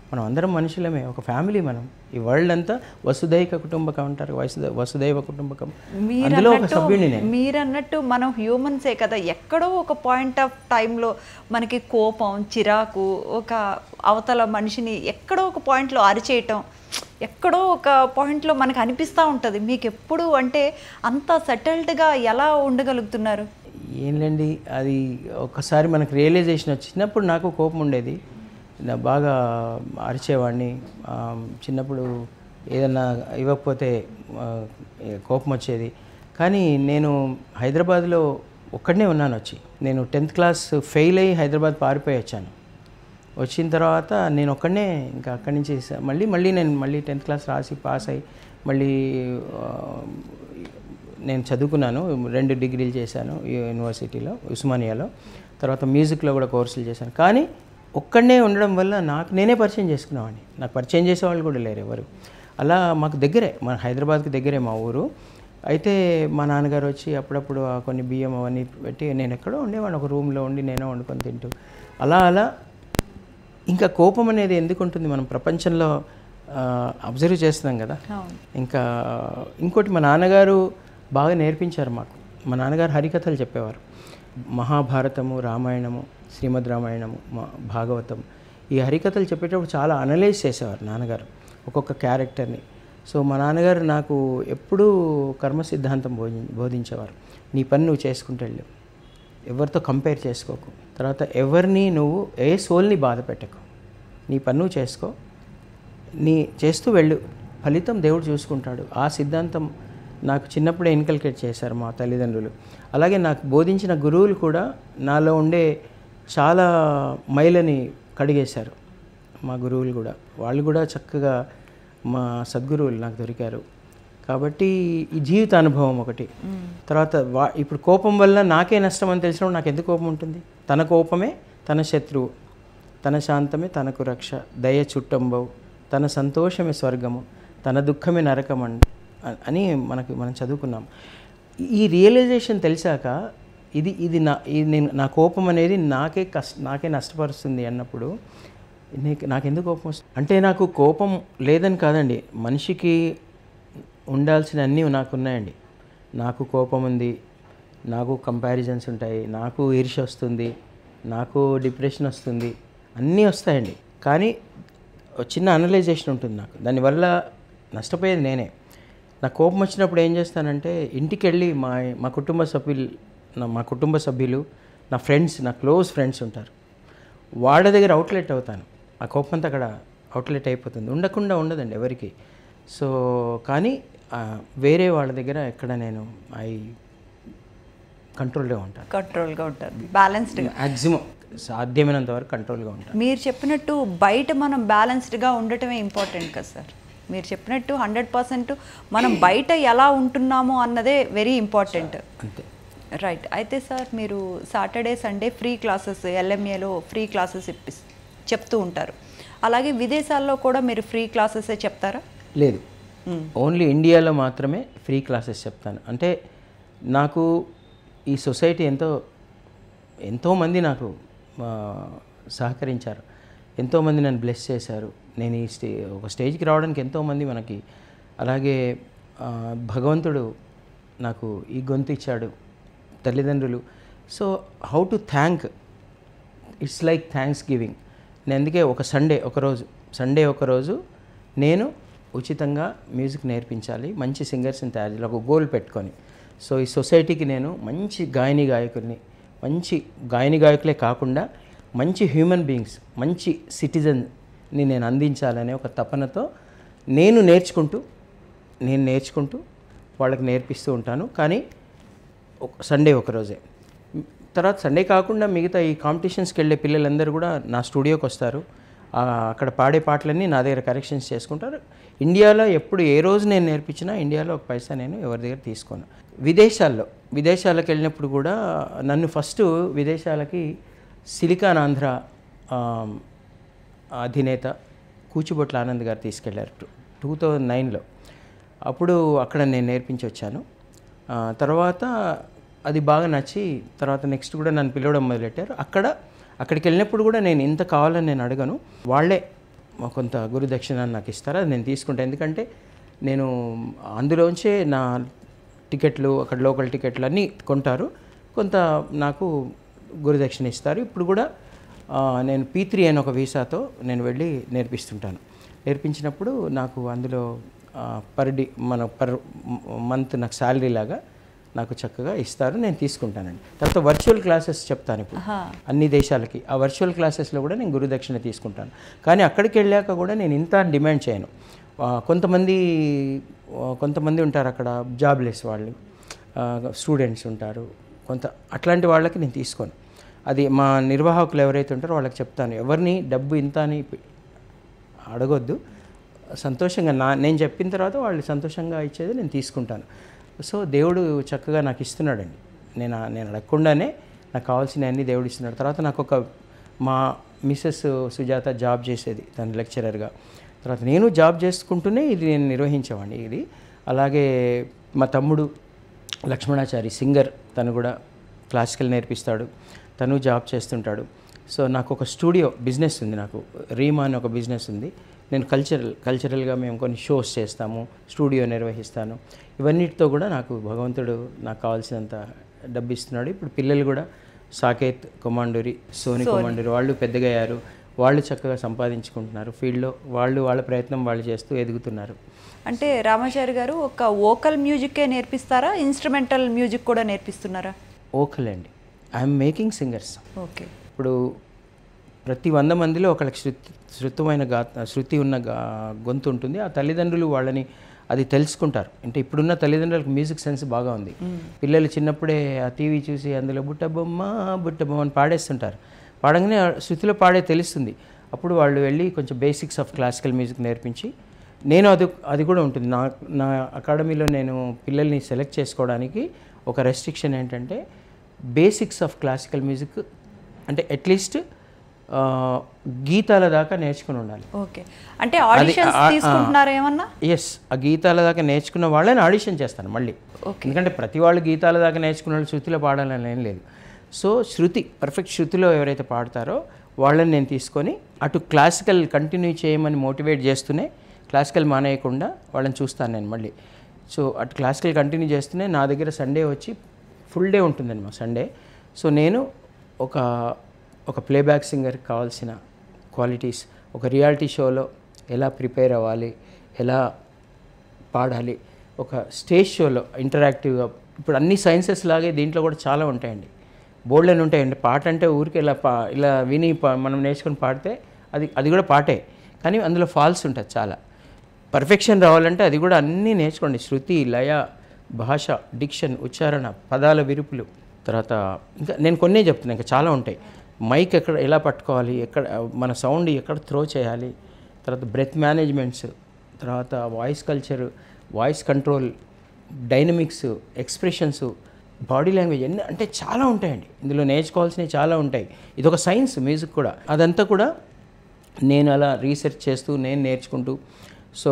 మనం అందరం మనుషులమే ఒక ఫ్యామిలీ మనం ఈ వరల్డ్ అంతా వసుదైక కుటుంబకం అంటారు వసుద వసుదైవ కుటుంబకం అందులో ఒక సభ్యుడిని నేను
మీరన్నట్టు మనం హ్యూమన్సే కదా ఎక్కడో ఒక పాయింట్ ఆఫ్ టైంలో మనకి కోపం చిరాకు ఒక అవతల మనిషిని ఎక్కడో ఒక పాయింట్లో అరిచేయటం ఎక్కడో ఒక పాయింట్లో మనకు అనిపిస్తూ ఉంటుంది మీకు ఎప్పుడు అంటే అంత సెటిల్డ్గా ఎలా ఉండగలుగుతున్నారు
ఏంలేండి అది ఒకసారి మనకు రియలైజేషన్ వచ్చి చిన్నప్పుడు నాకు కోపం ఉండేది నా బాగా అరిచేవాడిని ఆ, చిన్నప్పుడు ఏదన్నా ఇవ్వకపోతే ఆ, ఏ కోపం వచ్చేది కానీ నేను హైదరాబాద్లో ఒక్కడనే ఉన్నాను వచ్చి నేను టెన్త్ క్లాస్ ఫెయిల్ అయ్యి హైదరాబాద్ పారిపోయి వచ్చాను వచ్చిన తర్వాత నేను ఒక్కడనే ఇంకా అక్కడి నుంచి స- మళ్ళీ మళ్ళీ నేను మళ్ళీ టెన్త్ క్లాస్ రాసి పాస్ అయ్యి మళ్ళీ ఆ, నేను చదువుకున్నాను రెండు డిగ్రీలు చేశాను ఈ యూనివర్సిటీలో ఉస్మానియాలో తర్వాత మ్యూజిక్లో కూడా కోర్సులు చేశాను కానీ ఒక్కడనే ఉండడం వల్ల నాకు నేనే పరిచయం చేసుకునేవాడిని నాకు పరిచయం చేసేవాళ్ళు కూడా లేరు ఎవరు అలా మాకు దగ్గరే మన హైదరాబాద్కి దగ్గరే మా ఊరు అయితే మా నాన్నగారు వచ్చి అప్పుడప్పుడు ఆ కొన్ని బియ్యం అవన్నీ పెట్టి నేను ఎక్కడో ఉండేవాడిని ఒక రూమ్లో ఉండి నేనే వండుకొని తింటూ అలా అలా ఇంకా కోపం అనేది ఎందుకు ఉంటుంది మనం ప్రపంచంలో అబ్జర్వ్ చేస్తున్నాం కదా ఇంకా ఇంకోటి మా నాన్నగారు బాగా నేర్పించారు మాకు మా నాన్నగారు హరికథలు చెప్పేవారు మహాభారతము రామాయణము శ్రీమద్ రామాయణము మా భాగవతం ఈ హరికథలు చెప్పేటప్పుడు చాలా అనలైజ్ చేసేవారు నాన్నగారు ఒక్కొక్క క్యారెక్టర్ని సో మా నాన్నగారు నాకు ఎప్పుడూ కర్మ సిద్ధాంతం బోధి బోధించేవారు నీ పని నువ్వు చేసుకుంటూ వెళ్ళు ఎవరితో కంపేర్ చేసుకోకు తర్వాత ఎవరిని నువ్వు ఏ సోల్ని బాధ పెట్టకు నీ పని నువ్వు చేసుకో నీ చేస్తూ వెళ్ళు ఫలితం దేవుడు చూసుకుంటాడు ఆ సిద్ధాంతం నాకు చిన్నప్పుడే ఇన్కల్కేట్ చేశారు మా తల్లిదండ్రులు అలాగే నాకు బోధించిన గురువులు కూడా నాలో ఉండే చాలా మైలని కడిగేశారు మా గురువులు కూడా వాళ్ళు కూడా చక్కగా మా సద్గురువులు నాకు దొరికారు కాబట్టి ఈ జీవిత అనుభవం ఒకటి తర్వాత వా ఇప్పుడు కోపం వల్ల నాకే నష్టం అని తెలిసినప్పుడు నాకు ఎందుకు కోపం ఉంటుంది తన కోపమే తన శత్రువు తన శాంతమే తనకు రక్ష దయ చుట్టంబవు తన సంతోషమే స్వర్గము తన దుఃఖమే నరకం అన్- అని మనకు మనం చదువుకున్నాం ఈ రియలైజేషన్ తెలిసాక ఇది ఇది నా ఇది నేను నా కోపం అనేది నాకే కష్ట నాకే నష్టపరుస్తుంది అన్నప్పుడు నీకు నాకెందుకు కోపం వస్తుంది అంటే నాకు కోపం లేదని కాదండి మనిషికి ఉండాల్సిన అన్నీ నాకు ఉన్నాయండి నాకు కోపం ఉంది నాకు కంపారిజన్స్ ఉంటాయి నాకు ఈర్ష్య వస్తుంది నాకు డిప్రెషన్ వస్తుంది అన్నీ వస్తాయండి కానీ ఒక చిన్న అనలైజేషన్ ఉంటుంది నాకు దానివల్ల నష్టపోయేది నేనే నాకు కోపం వచ్చినప్పుడు ఏం చేస్తానంటే ఇంటికి వెళ్ళి మా మా కుటుంబ సభ్యులు నా- మా కుటుంబ సభ్యులు నా ఫ్రెండ్స్ నా క్లోజ్ ఫ్రెండ్స్ ఉంటారు వాళ్ళ దగ్గర అవుట్లెట్ అవుతాను ఆ కోపం అంతా అక్కడ అవుట్లెట్ అయిపోతుంది ఉండకుండా ఉండదండి ఎవరికి సో కానీ ఆ, వేరే వాళ్ళ దగ్గర ఎక్కడ నేను ఐ కంట్రోల్గా ఉంటాను
కంట్రోల్గా ఉంటారు బ్యాలెన్స్డ్గా
మ్యాక్సిమం సాధ్యమైనంత వరకు కంట్రోల్గా ఉంటాను
మీరు చెప్పినట్టు బయట మనం బ్యాలెన్స్డ్గా ఉండటమే ఇంపార్టెంట్ కదా సార్ మీరు చెప్పినట్టు హండ్రెడ్ పర్సెంట్ మనం బయట ఎలా ఉంటున్నామో అన్నదే వెరీ ఇంపార్టెంట్
అంతే
రైట్ అయితే సార్ మీరు సాటర్డే సండే ఫ్రీ క్లాసెస్ ఎల్ఎంఏలో ఫ్రీ క్లాసెస్ ఇప్పి చెప్తూ ఉంటారు అలాగే విదేశాల్లో కూడా మీరు ఫ్రీ క్లాసెసే చెప్తారా
లేదు ఓన్లీ ఇండియాలో మాత్రమే ఫ్రీ క్లాసెస్ చెప్తాను అంటే నాకు ఈ సొసైటీ ఎంతో ఎంతోమంది నాకు ఆ, సహకరించారు ఎంతోమంది నన్ను బ్లెస్ చేశారు నేను ఈ స్టే ఒక స్టేజ్కి రావడానికి ఎంతోమంది మనకి అలాగే ఆ, భగవంతుడు నాకు ఈ గొంతు ఇచ్చాడు తల్లిదండ్రులు so how to thank it's like thanksgiving నేను అందుకే ఒక సండే ఒకరోజు సండే ఒకరోజు నేను ఉచితంగా మ్యూజిక్ నేర్పించాలి మంచి సింగర్స్ని తయారు చేయాలి ఒక గోల్ పెట్టుకొని సో ఈ సొసైటీకి నేను మంచి గాయని గాయకుల్ని మంచి గాయని గాయకులే కాకుండా మంచి హ్యూమన్ బీయింగ్స్ మంచి సిటిజన్ని నేను అందించాలనే ఒక తపనతో నేను నేర్చుకుంటూ నేను నేర్చుకుంటూ వాళ్ళకి నేర్పిస్తూ ఉంటాను కానీ ఒక సండే ఒకరోజే తర్వాత సండే కాకుండా మిగతా ఈ కాంపిటీషన్స్కి వెళ్ళే పిల్లలందరూ కూడా నా స్టూడియోకి వస్తారు ఆ, అక్కడ పాడే పాటలన్నీ నా దగ్గర కరెక్షన్స్ చేసుకుంటారు ఇండియాలో ఎప్పుడు ఏ రోజు నేను నేర్పించినా ఇండియాలో ఒక పైసా నేను ఎవరి దగ్గర తీసుకోను విదేశాల్లో విదేశాలకు వెళ్ళినప్పుడు కూడా నన్ను ఫస్ట్ విదేశాలకి సిలికాన్ ఆంధ్ర ఆ, అధినేత కూచిబొట్ల ఆనంద్ గారు తీసుకెళ్లారు టూ టూ థౌజండ్ నైన్లో అప్పుడు అక్కడ నేను నేర్పించి వచ్చాను ఆ, తర్వాత అది బాగా నచ్చి తర్వాత నెక్స్ట్ కూడా నన్ను పిలవడం మొదలెట్టారు అక్కడ అక్కడికి వెళ్ళినప్పుడు కూడా నేను ఇంత కావాలని నేను అడగను వాళ్ళే కొంత గురుదక్షిణ నాకు ఇస్తారు అది నేను తీసుకుంటాను ఎందుకంటే నేను అందులోంచే నా టికెట్లు అక్కడ లోకల్ టికెట్లు అన్నీ కొంటారు కొంత నాకు గురుదక్షిణ ఇస్తారు ఇప్పుడు కూడా ఆ, నేను పీ త్రీ అనే ఒక వీసాతో నేను వెళ్ళి నేర్పిస్తుంటాను నేర్పించినప్పుడు నాకు అందులో పర్ డి మన పర్ మంత్ నాకు శాలరీ లాగా నాకు చక్కగా ఇస్తారు నేను తీసుకుంటానండి తర్వాత వర్చువల్ క్లాసెస్ చెప్తాను ఇప్పుడు అన్ని దేశాలకి ఆ వర్చువల్ క్లాసెస్లో కూడా నేను గురుదక్షిణ తీసుకుంటాను కానీ అక్కడికి వెళ్ళాక కూడా నేను ఇంత అని డిమాండ్ చేయను ఆ, కొంతమంది ఆ, కొంతమంది ఉంటారు అక్కడ జాబ్లెస్ వాళ్ళు స్టూడెంట్స్ ఉంటారు కొంత అట్లాంటి వాళ్ళకి నేను తీసుకోను అది మా నిర్వాహకులు ఎవరైతే ఉంటారో వాళ్ళకి చెప్తాను ఎవరిని డబ్బు ఇంత అని పి- అడగొద్దు సంతోషంగా నా నేను చెప్పిన తర్వాత వాళ్ళు సంతోషంగా ఇచ్చేది నేను తీసుకుంటాను సో దేవుడు చక్కగా నాకు ఇస్తున్నాడండి నేను ఆ- నేను అడగకుండానే నాకు కావాల్సిన అన్ని దేవుడు ఇస్తున్నాడు తర్వాత నాకు ఒక మా మిస్సెస్ సుజాత జాబ్ చేసేది తన లెక్చరర్గా తర్వాత నేను జాబ్ చేసుకుంటూనే ఇది నేను నిర్వహించేవాడిని ఇది అలాగే మా తమ్ముడు లక్ష్మణాచారి సింగర్ తను కూడా క్లాసికల్ నేర్పిస్తాడు తను జాబ్ చేస్తుంటాడు సో నాకు ఒక స్టూడియో బిజినెస్ ఉంది నాకు రీమా అని ఒక బిజినెస్ ఉంది నేను కల్చరల్ కల్చరల్గా మేము కొన్ని షోస్ చేస్తాము స్టూడియో నిర్వహిస్తాను ఇవన్నిటితో కూడా నాకు భగవంతుడు నాకు కావాల్సినంత డబ్బు ఇస్తున్నాడు ఇప్పుడు పిల్లలు కూడా సాకేత్ కొమాండూరి సోని కొమాండూరి వాళ్ళు పెద్దగా అయ్యారు వాళ్ళు చక్కగా సంపాదించుకుంటున్నారు ఫీల్డ్లో వాళ్ళు వాళ్ళ ప్రయత్నం వాళ్ళు చేస్తూ ఎదుగుతున్నారు
అంటే రామాచారి గారు ఒక వోకల్ మ్యూజిక్కే నేర్పిస్తారా ఇన్స్ట్రుమెంటల్ మ్యూజిక్ కూడా నేర్పిస్తున్నారా
ఓకల్ అండి ఐఎమ్ మేకింగ్ సింగర్స్
ఓకే
ఇప్పుడు ప్రతి వంద మందిలో ఒకళ్ళకి శృతి శృతమైన గా శృతి ఉన్న గా గొంతు ఉంటుంది ఆ తల్లిదండ్రులు వాళ్ళని అది తెలుసుకుంటారు అంటే ఇప్పుడున్న తల్లిదండ్రులకు మ్యూజిక్ సెన్స్ బాగా ఉంది పిల్లలు చిన్నప్పుడే ఆ టీవీ చూసి అందులో బుట్ట బొమ్మ బుట్ట బొమ్మ అని పాడేస్తుంటారు పాడగానే ఆ శృతిలో పాడే తెలుస్తుంది అప్పుడు వాళ్ళు వెళ్ళి కొంచెం బేసిక్స్ ఆఫ్ క్లాసికల్ మ్యూజిక్ నేర్పించి నేను అది అది కూడా ఉంటుంది నా నా అకాడమీలో నేను పిల్లల్ని సెలెక్ట్ చేసుకోవడానికి ఒక రెస్ట్రిక్షన్ ఏంటంటే బేసిక్స్ ఆఫ్ క్లాసికల్ మ్యూజిక్ అంటే అట్లీస్ట్ గీతాల దాకా నేర్చుకుని ఉండాలి
ఓకే అంటే ఆడిషన్స్
ఆ- ఆ-
తీసుకుంటున్నారా ఏమన్నా
ఎస్ ఆ గీతాల దాకా నేర్చుకున్న వాళ్ళని ఆడిషన్ చేస్తాను మళ్ళీ ఎందుకంటే ప్రతి వాళ్ళు గీతాల దాకా నేర్చుకున్న వాళ్ళు శృతిలో పాడాలని ఏం లేదు సో శృతి పర్ఫెక్ట్ శృతిలో ఎవరైతే పాడతారో వాళ్ళని నేను తీసుకొని అటు క్లాసికల్ కంటిన్యూ చేయమని మోటివేట్ చేస్తూనే క్లాసికల్ మానేయకుండా వాళ్ళని చూస్తాను నేను మళ్ళీ సో అటు క్లాసికల్ కంటిన్యూ చేస్తూనే నా దగ్గర సండే వచ్చి ఫుల్ డే ఉంటుందండి మా సండే సో నేను ఒక ఒక ప్లేబ్యాక్ సింగర్కి కావాల్సిన క్వాలిటీస్ ఒక రియాలిటీ షోలో ఎలా ప్రిపేర్ అవ్వాలి ఎలా పాడాలి ఒక స్టేజ్ షోలో ఇంటరాక్టివ్గా ఇప్పుడు అన్ని సైన్సెస్ లాగే దీంట్లో కూడా చాలా ఉంటాయండి బోర్డులను ఉంటాయండి పాట అంటే ఊరికి ఇలా పా ఇలా విని పా మనం నేర్చుకొని పాడితే అది అది కూడా పాటే కానీ అందులో ఫాల్స్ ఉంటుంది చాలా పర్ఫెక్షన్ రావాలంటే అది కూడా అన్నీ నేర్చుకోండి శృతి లయ భాష డిక్షన్ ఉచ్చారణ పదాల విరుపులు తర్వాత ఇంకా నేను కొన్నే చెప్తున్నాను ఇంకా చాలా ఉంటాయి మైక్ ఎక్కడ ఎలా పట్టుకోవాలి ఎక్కడ మన సౌండ్ ఎక్కడ త్రో చేయాలి తర్వాత బ్రెత్ మేనేజ్మెంట్స్ తర్వాత voice culture voice control dynamics expressions body language ఎన్ని అంటే చాలా ఉంటాయండి ఇందులో నేర్చుకోవాల్సినవి చాలా ఉంటాయి ఇది ఒక సైన్స్ మ్యూజిక్ కూడా అదంతా కూడా నేను అలా రీసెర్చ్ చేస్తూ నేను నేర్చుకుంటూ సో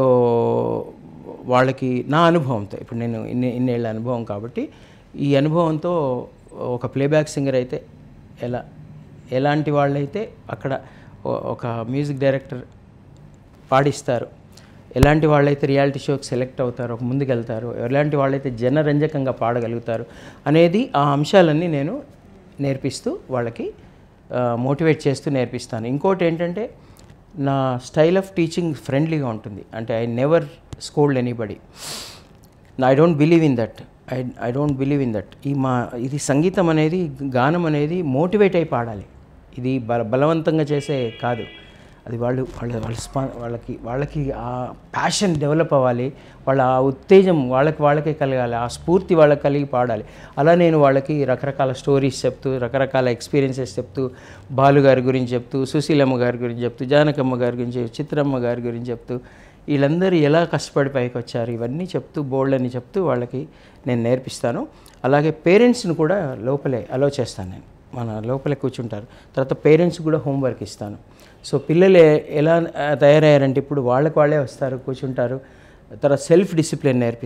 వాళ్ళకి నా అనుభవంతో ఇప్పుడు నేను ఇన్ని ఇన్నేళ్ళ అనుభవం కాబట్టి ఈ అనుభవంతో ఒక ప్లేబ్యాక్ సింగర్ అయితే ఎలా ఎలాంటి వాళ్ళైతే అక్కడ ఒ- ఒక మ్యూజిక్ డైరెక్టర్ పాడిస్తారు ఎలాంటి వాళ్ళైతే రియాలిటీ షోకి సెలెక్ట్ అవుతారో ముందుకు వెళ్తారో ఎలాంటి వాళ్ళైతే జనరంజకంగా పాడగలుగుతారు అనేది ఆ అంశాలన్నీ నేను నేర్పిస్తూ వాళ్ళకి మోటివేట్ చేస్తూ నేర్పిస్తాను ఇంకోటి ఏంటంటే నా స్టైల్ ఆఫ్ టీచింగ్ ఫ్రెండ్లీగా ఉంటుంది అంటే I never scold anybody I don't believe in that I I don't believe in that ఈ మా ఇది సంగీతం అనేది గానం అనేది మోటివేట్ అయి పాడాలి ఇది బల బలవంతంగా చేసే కాదు అది వాళ్ళు వాళ్ళ వాళ్ళ స్పా వాళ్ళకి వాళ్ళకి ఆ ప్యాషన్ డెవలప్ అవ్వాలి వాళ్ళ ఆ ఉత్తేజం వాళ్ళకి వాళ్ళకే కలగాలి ఆ స్ఫూర్తి వాళ్ళకి కలిగి పాడాలి అలా నేను వాళ్ళకి రకరకాల స్టోరీస్ చెప్తూ రకరకాల ఎక్స్పీరియన్సెస్ చెప్తూ బాలు గారి గురించి చెప్తూ సుశీలమ్మ గారి గురించి చెప్తూ జానకమ్మ గారి గురించి చిత్రమ్మ గారి గురించి చెప్తూ వీళ్ళందరూ ఎలా కష్టపడి పైకి వచ్చారు ఇవన్నీ చెప్తూ బోల్డ్ అని చెప్తూ వాళ్ళకి నేను నేర్పిస్తాను అలాగే పేరెంట్స్ని కూడా లోపలే అలో చేస్తాను నేను మన లోపలే కూర్చుంటారు తర్వాత పేరెంట్స్ కూడా హోంవర్క్ ఇస్తాను సో పిల్లలు ఎ- ఎలా ఆ, తయారయ్యారంటే ఇప్పుడు వాళ్ళకి వాళ్ళే వస్తారు కూర్చుంటారు తర్వాత సెల్ఫ్ డిసిప్లిన్ నేర్పిస్తాను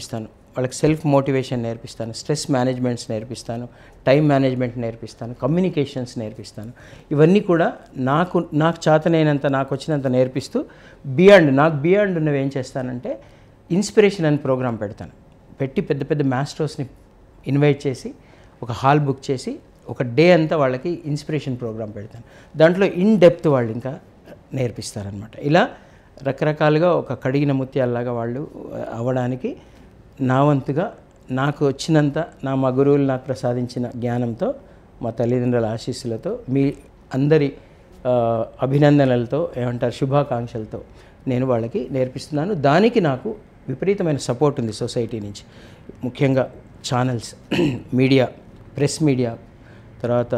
వాళ్ళకి సెల్ఫ్ మోటివేషన్ నేర్పిస్తాను స్ట్రెస్ మేనేజ్మెంట్స్ నేర్పిస్తాను టైం మేనేజ్మెంట్ నేర్పిస్తాను కమ్యూనికేషన్స్ నేర్పిస్తాను ఇవన్నీ కూడా నాకు నాకు చేతనైనంత నాకు వచ్చినంత నేర్పిస్తూ బియాండ్ నాకు బియాండ్ ఉన్నవి ఏం చేస్తానంటే ఇన్స్పిరేషన్ అని ప్రోగ్రామ్ పెడతాను పెట్టి పెద్ద పెద్ద మాస్టర్స్ని ఇన్వైట్ చేసి ఒక హాల్ బుక్ చేసి ఒక డే అంతా వాళ్ళకి ఇన్స్పిరేషన్ ప్రోగ్రామ్ పెడతాను దాంట్లో ఇన్ డెప్త్ వాళ్ళు ఇంకా నేర్పిస్తారనమాట ఇలా రకరకాలుగా ఒక కడిగిన ముత్యాల్లాగా వాళ్ళు అవ్వడానికి నా వంతుగా నాకు వచ్చినంత నా మా గురువులు నాకు ప్రసాదించిన జ్ఞానంతో మా తల్లిదండ్రుల ఆశీస్సులతో మీ అందరి ఆ, అభినందనలతో ఏమంటారు శుభాకాంక్షలతో నేను వాళ్ళకి నేర్పిస్తున్నాను దానికి నాకు విపరీతమైన సపోర్ట్ ఉంది సొసైటీ నుంచి ముఖ్యంగా ఛానల్స్ మీడియా ప్రెస్ మీడియా తర్వాత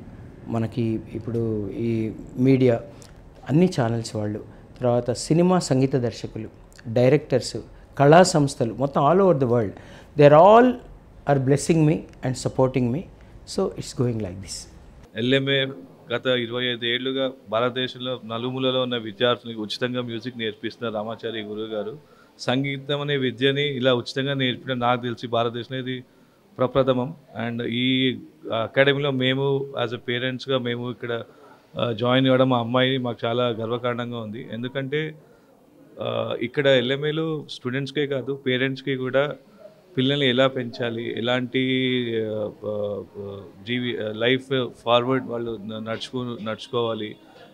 మనకి ఇప్పుడు ఈ మీడియా అన్ని ఛానల్స్ వాళ్ళు తర్వాత సినిమా సంగీత దర్శకులు డైరెక్టర్స్ కళా సంస్థలు మొత్తం all over the world they are all are blessing me and supporting me so it's going like this
LMA గత ఇరవై ఐదు ఏళ్లుగా భారతదేశంలో నలుమూలలో ఉన్న విద్యార్థులకు ఉచితంగా మ్యూజిక్ నేర్పిస్తున్న రామాచారి గురువు గారు సంగీతం అనే విద్యని ఇలా ఉచితంగా నేర్పడం నాకు తెలిసి భారతదేశంలో ఇది ప్రప్రథమం అండ్ ఈ అకాడమీలో మేము యాజ్ అ పేరెంట్స్గా మేము ఇక్కడ జాయిన్ అవ్వడం మా అమ్మాయి మాకు చాలా గర్వకారణంగా ఉంది ఎందుకంటే ఆ, ఇక్కడ ఎల్ఎంఏలు స్టూడెంట్స్కే కాదు పేరెంట్స్కి కూడా పిల్లల్ని ఎలా పెంచాలి ఎలాంటి ఆ, ఆ, జీవి లైఫ్ ఫార్వర్డ్ వాళ్ళు న- నడుచుకో నడుచుకోవాలి